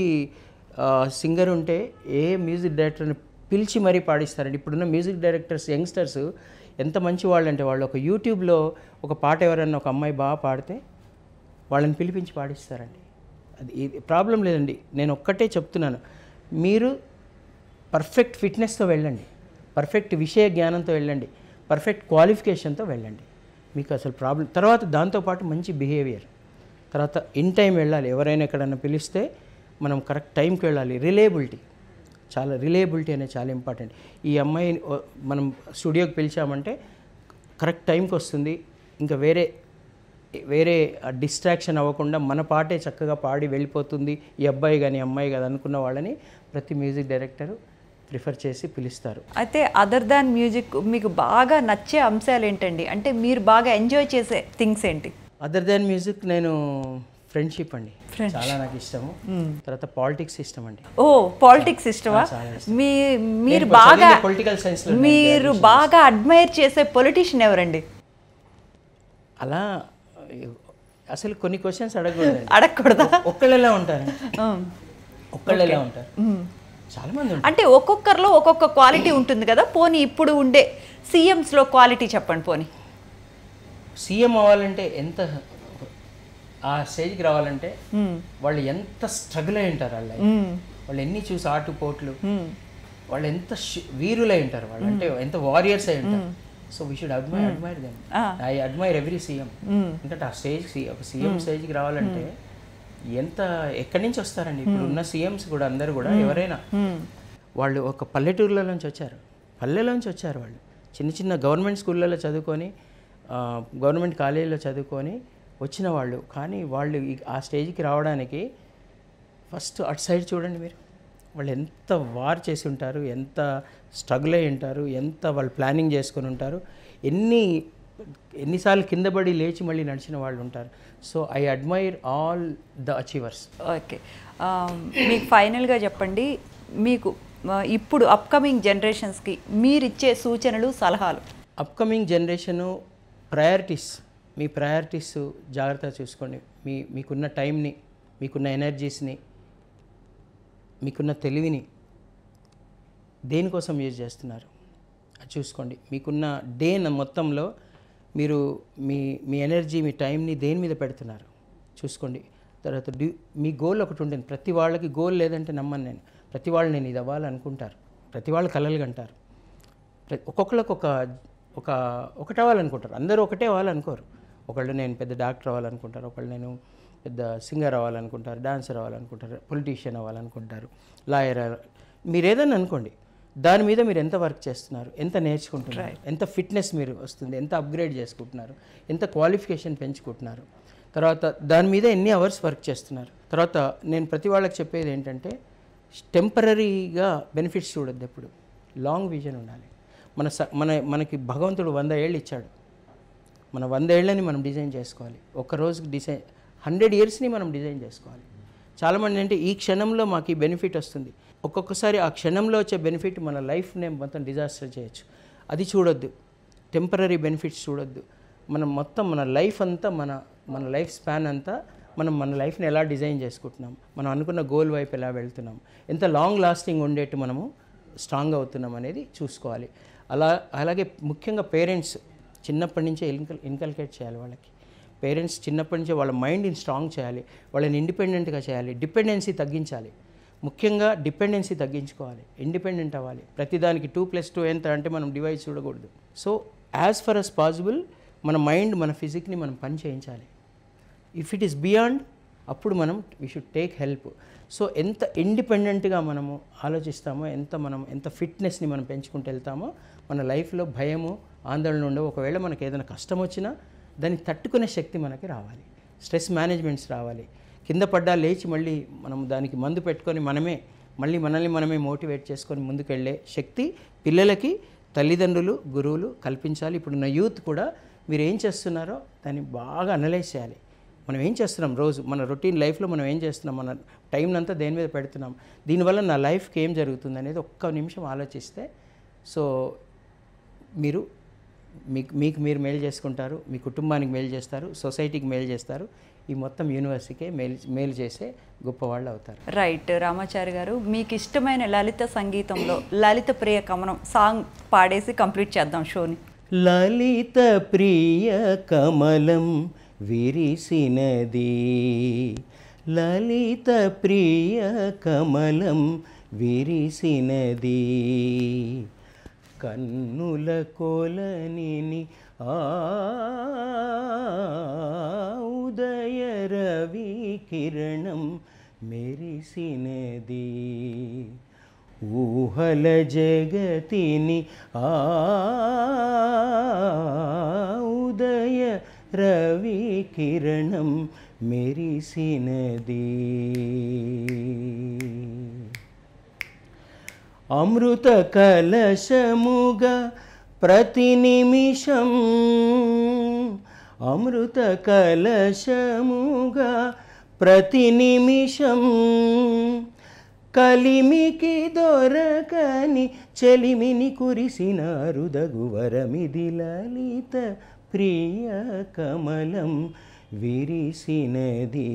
సింగర్ ఉంటే ఏ మ్యూజిక్ డైరెక్టర్ని పిలిచి మరీ పాడిస్తారండి ఇప్పుడున్న మ్యూజిక్ డైరెక్టర్స్ యంగ్స్టర్స్ ఎంత మంచి వాళ్ళు అంటే వాళ్ళు ఒక యూట్యూబ్లో ఒక పాట ఎవరన్నా ఒక అమ్మాయి బాగా పాడితే వాళ్ళని పిలిపించి పాడిస్తారండి అది ఇది ప్రాబ్లం లేదండి నేను ఒక్కటే చెప్తున్నాను మీరు పర్ఫెక్ట్ ఫిట్నెస్తో వెళ్ళండి పర్ఫెక్ట్ విషయ జ్ఞానంతో వెళ్ళండి పర్ఫెక్ట్ క్వాలిఫికేషన్తో వెళ్ళండి మీకు అసలు ప్రాబ్లం తర్వాత దాంతోపాటు మంచి బిహేవియర్ తర్వాత ఇన్ టైం వెళ్ళాలి ఎవరైనా ఎక్కడన్నా పిలిస్తే మనం కరెక్ట్ టైంకి వెళ్ళాలి రిలేబిలిటీ చాలా రిలేబిలిటీ అనేది చాలా ఇంపార్టెంట్ ఈ అమ్మాయి ఓ- మనం స్టూడియోకి పిలిచామంటే కరెక్ట్ టైంకి వస్తుంది ఇంకా వేరే వేరే డిస్ట్రాక్షన్ అవ్వకుండా మన పాటే చక్కగా పాడి వెళ్ళిపోతుంది ఈ అబ్బాయి కానీ అమ్మాయి కానీ అనుకున్న వాళ్ళని ప్రతి మ్యూజిక్ డైరెక్టర్ ప్రిఫర్ చేసి పిలుస్తారు
అయితే అదర్ దాన్ మ్యూజిక్ మీకు బాగా నచ్చే అంశాలు ఏంటండి అంటే మీరు బాగా ఎంజాయ్ చేసే థింగ్స్ ఏంటి
అదర్ దాన్ మ్యూజిక్ నేను ఫ్రెండ్షిప్ అండి చాలా నాకు ఇష్టము తర్వాత పాలిటిక్స్ ఇష్టం అండి
ఓ పాలిటిక్స్ ఇష్టమా మీ మీరు
నేను
బాగా
చదివింది political science లో నేను
మీరు బాగా అడ్మైర్ చేసే పొలిటీషియన్ ఎవరండి
అలా అసలు కొన్ని క్వశ్చన్స్ అడగకూడదండి
అడగకూడదా
ఒక్కళ్ళు ఎలా ఉంటారు
ఉమ్.
ఒక్కళ్ళు ఎలా ఉంటారు చాలా మంది ఉంటారు
అంటే ఒక్కొక్కరిలో ఒక్కొక్క క్వాలిటీ ఉంటుంది కదా పోనీ ఇప్పుడు ఉండే సీఎంస్లో క్వాలిటీ చెప్పండి పోనీ
సీఎం అవ్వాలంటే ఎంత ఆ స్టేజ్కి రావాలంటే వాళ్ళు ఎంత స్ట్రగుల్ అయి ఉంటారు వాళ్ళ life. వాళ్ళు ఎన్ని చూసి ఆటుపోట్లు వాళ్ళు ఎంత శు- వీరులై ఉంటారు వాళ్ళు అంటే ఎంత వారియర్స్ అయి ఉంటారు so we should admire admire them I admire every CM ఎందుకంటే ఆ స్టేజ్ ఒక సీఎం స్టేజ్కి రావాలంటే ఎంత ఎక్కడి నుంచి వస్తారండి ఇప్పుడు ఉన్న సీఎంస్ కూడా అందరు కూడా ఎవరైనా వాళ్ళు ఒక పల్లెటూరుల నుంచి వచ్చారు పల్లెలోంచి వచ్చారు వాళ్ళు చిన్న చిన్న గవర్నమెంట్ స్కూళ్ళలో చదువుకొని ఆ, గవర్నమెంట్ కాలేజీలో చదువుకొని వచ్చిన వాళ్ళు కానీ వాళ్ళు ఈ- ఆ స్టేజ్కి రావడానికి ఫస్ట్ అటు సైడ్ చూడండి మీరు వాళ్ళు ఎంత వార్ చేసి ఉంటారు ఎంత స్ట్రగుల్ అయి ఉంటారు ఎంత వాళ్ళు ప్లానింగ్ చేసుకొని ఉంటారు ఎన్ని ఎన్నిసార్లు కింద పడి లేచి మళ్ళీ నడిచిన వాళ్ళు ఉంటారు so I admire all the achievers
okay ఆ, మీకు ఫైనల్గా చెప్పండి మీకు ఆ, ఇప్పుడు అప్కమింగ్ జనరేషన్స్కి మీరిచ్చే సూచనలు సలహాలు
అప్కమింగ్ జనరేషను ప్రయారిటీస్ మీ ప్రయారిటీస్ జాగ్రత్తగా చూసుకోండి మీ మీకున్న టైంని మీకున్న ఎనర్జీస్ని మీకున్న తెలివిని దేనికోసం యూజ్ చేస్తున్నారు అది చూసుకోండి మీకున్న డే మొత్తంలో మీరు మీ మీ ఎనర్జీ మీ టైంని దేని మీద పెడుతున్నారు చూసుకోండి తర్వాత డ్యూ మీ గోల్ ఒకటి ఉంటుంది ప్రతి వాళ్ళకి గోల్ లేదంటే నమ్మను నేను ప్రతి వాళ్ళు నేను ఇది అవ్వాలనుకుంటారు ప్రతి వాళ్ళు కలలు కంటారు ప్ర- ఒక్కొక్కరికి ఒక ఒక ఒకటి అవ్వాలనుకుంటారు అందరూ ఒకటే అవ్వాలనుకోరు ఒకళ్ళు నేను పెద్ద డాక్టర్ అవ్వాలనుకుంటారు ఒకళ్ళు నేను పెద్ద సింగర్ అవ్వాలనుకుంటారు డాన్సర్ అవ్వాలనుకుంటారు పొలిటీషియన్ అవ్వాలనుకుంటారు లాయర్ మీరు ఏదైనా అనుకోండి దాని మీద మీరు ఎంత వర్క్ చేస్తున్నారు ఎంత నేర్చుకుంటున్నారు ఎంత ఫిట్నెస్ మీరు వస్తుంది ఎంత అప్గ్రేడ్ చేసుకుంటున్నారు ఎంత క్వాలిఫికేషన్ పెంచుకుంటున్నారు తర్వాత దాని మీద ఎన్ని అవర్స్ వర్క్ చేస్తున్నారు తర్వాత నేను ప్రతి వాళ్ళకి చెప్పేది ఏంటంటే టెంపరీగా బెనిఫిట్స్ చూడొద్దు ఎప్పుడు లాంగ్ విజన్ ఉండాలి మన స మన మనకి భగవంతుడు వంద ఏళ్ళు ఇచ్చాడు మన వంద ఏళ్ళని మనం డిజైన్ చేసుకోవాలి ఒక రోజుకి డిజైన్ హండ్రెడ్ ఇయర్స్ని మనం డిజైన్ చేసుకోవాలి చాలామంది అంటే ఈ క్షణంలో మాకు ఈ బెనిఫిట్ వస్తుంది ఒక్కొక్కసారి ఆ క్షణంలో వచ్చే బెనిఫిట్ మన లైఫ్నే మొత్తం డిజాస్టర్ చేయొచ్చు అది చూడొద్దు టెంపరీ బెనిఫిట్స్ చూడొద్దు మనం మొత్తం మన లైఫ్ అంతా మన మన లైఫ్ స్పాన్ అంతా మనం మన లైఫ్ని ఎలా డిజైన్ చేసుకుంటున్నాం మనం అనుకున్న గోల్ వైపు ఎలా వెళ్తున్నాం ఎంత లాంగ్ లాస్టింగ్ ఉండేట్టు మనము స్ట్రాంగ్ అవుతున్నాం అనేది చూసుకోవాలి అలా అలాగే ముఖ్యంగా పేరెంట్స్ చిన్నప్పటి నుంచే ఇన్కల్ ఇన్కల్కేట్ చేయాలి వాళ్ళకి పేరెంట్స్ చిన్నప్పటి నుంచే వాళ్ళ మైండ్ని స్ట్రాంగ్ చేయాలి వాళ్ళని ఇండిపెండెంట్గా చేయాలి డిపెండెన్సీ తగ్గించాలి ముఖ్యంగా డిపెండెన్సీ తగ్గించుకోవాలి ఇండిపెండెంట్ అవ్వాలి ప్రతిదానికి టూ ప్లస్ టూ ఎంత అంటే మనం డివైస్ చూడకూడదు so as far as possible మన మైండ్ మన ఫిజిక్ని మనం పని చేయించాలి ఇఫ్ ఇట్ ఈస్ బియాండ్ అప్పుడు మనం we should take help so ఎంత ఇండిపెండెంట్గా మనము ఆలోచిస్తామో ఎంత మనం ఎంత ఫిట్నెస్ని మనం పెంచుకుంటూ వెళ్తామో మన లైఫ్లో భయము ఆందోళన ఉండవు ఒకవేళ మనకి ఏదైనా కష్టం వచ్చినా దాన్ని తట్టుకునే శక్తి మనకి రావాలి స్ట్రెస్ మేనేజ్మెంట్స్ రావాలి కింద పడ్డా లేచి మళ్ళీ మనం దానికి మందు పెట్టుకొని మనమే మళ్ళీ మనల్ని మనమే మోటివేట్ చేసుకొని ముందుకెళ్ళే శక్తి పిల్లలకి తల్లిదండ్రులు గురువులు కల్పించాలి ఇప్పుడున్న యూత్ కూడా మీరు ఏం చేస్తున్నారో దాన్ని బాగా అనలైజ్ చేయాలి మనం ఏం చేస్తున్నాం రోజు మన రొటీన్ లైఫ్లో మనం ఏం చేస్తున్నాం మన టైం అంతా దేని మీద పెడుతున్నాం దీనివల్ల నా లైఫ్కి ఏం జరుగుతుంది అనేది ఒక్క నిమిషం ఆలోచిస్తే సో మీరు మీకు మీకు మీరు మేలు చేసుకుంటారు మీ కుటుంబానికి మేలు చేస్తారు సొసైటీకి మేలు చేస్తారు ఈ మొత్తం యూనివర్సిటీకే మేలు మేలు చేసే గొప్పవాళ్ళు అవుతారు
రైట్ రామాచారి గారు మీకు ఇష్టమైన లలిత సంగీతంలో లలిత ప్రియ కమనం సాంగ్ పాడేసి కంప్లీట్ చేద్దాం షోని
లలిత ప్రియ కమలం విరిసినది లలిత ప్రియ కమలం విరిసినది కన్నుల కొలనిని ఆ ఉదయ రవి కిరణం మెరిసినది ఊహల జగతిని ఆ ఉదయ రవి కిరణం మెరిసినది అమృత కలశముగా ప్రతి నిమిషం అమృత కలశముగా ప్రతి నిమిషం కలిమికి దొరకని చెలిమిని కురిసిన రుదగువరమిది లలిత ప్రియ కమలం విరిసినది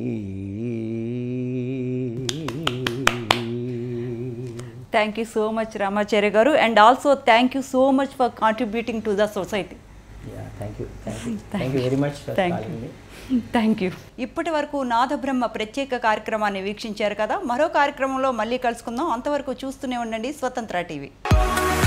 thank you so much Ramacharya garu and also thank you so much for contributing to the society
thank you thank you thank you very much for
Thank you.
Calling మీ
థ్యాంక్ యూ ఇప్పటి వరకు నాదబ్రహ్మ ప్రత్యేక కార్యక్రమాన్ని వీక్షించారు కదా మరో కార్యక్రమంలో మళ్ళీ కలుసుకుందాం అంతవరకు చూస్తూనే ఉండండి స్వతంత్ర టీవీ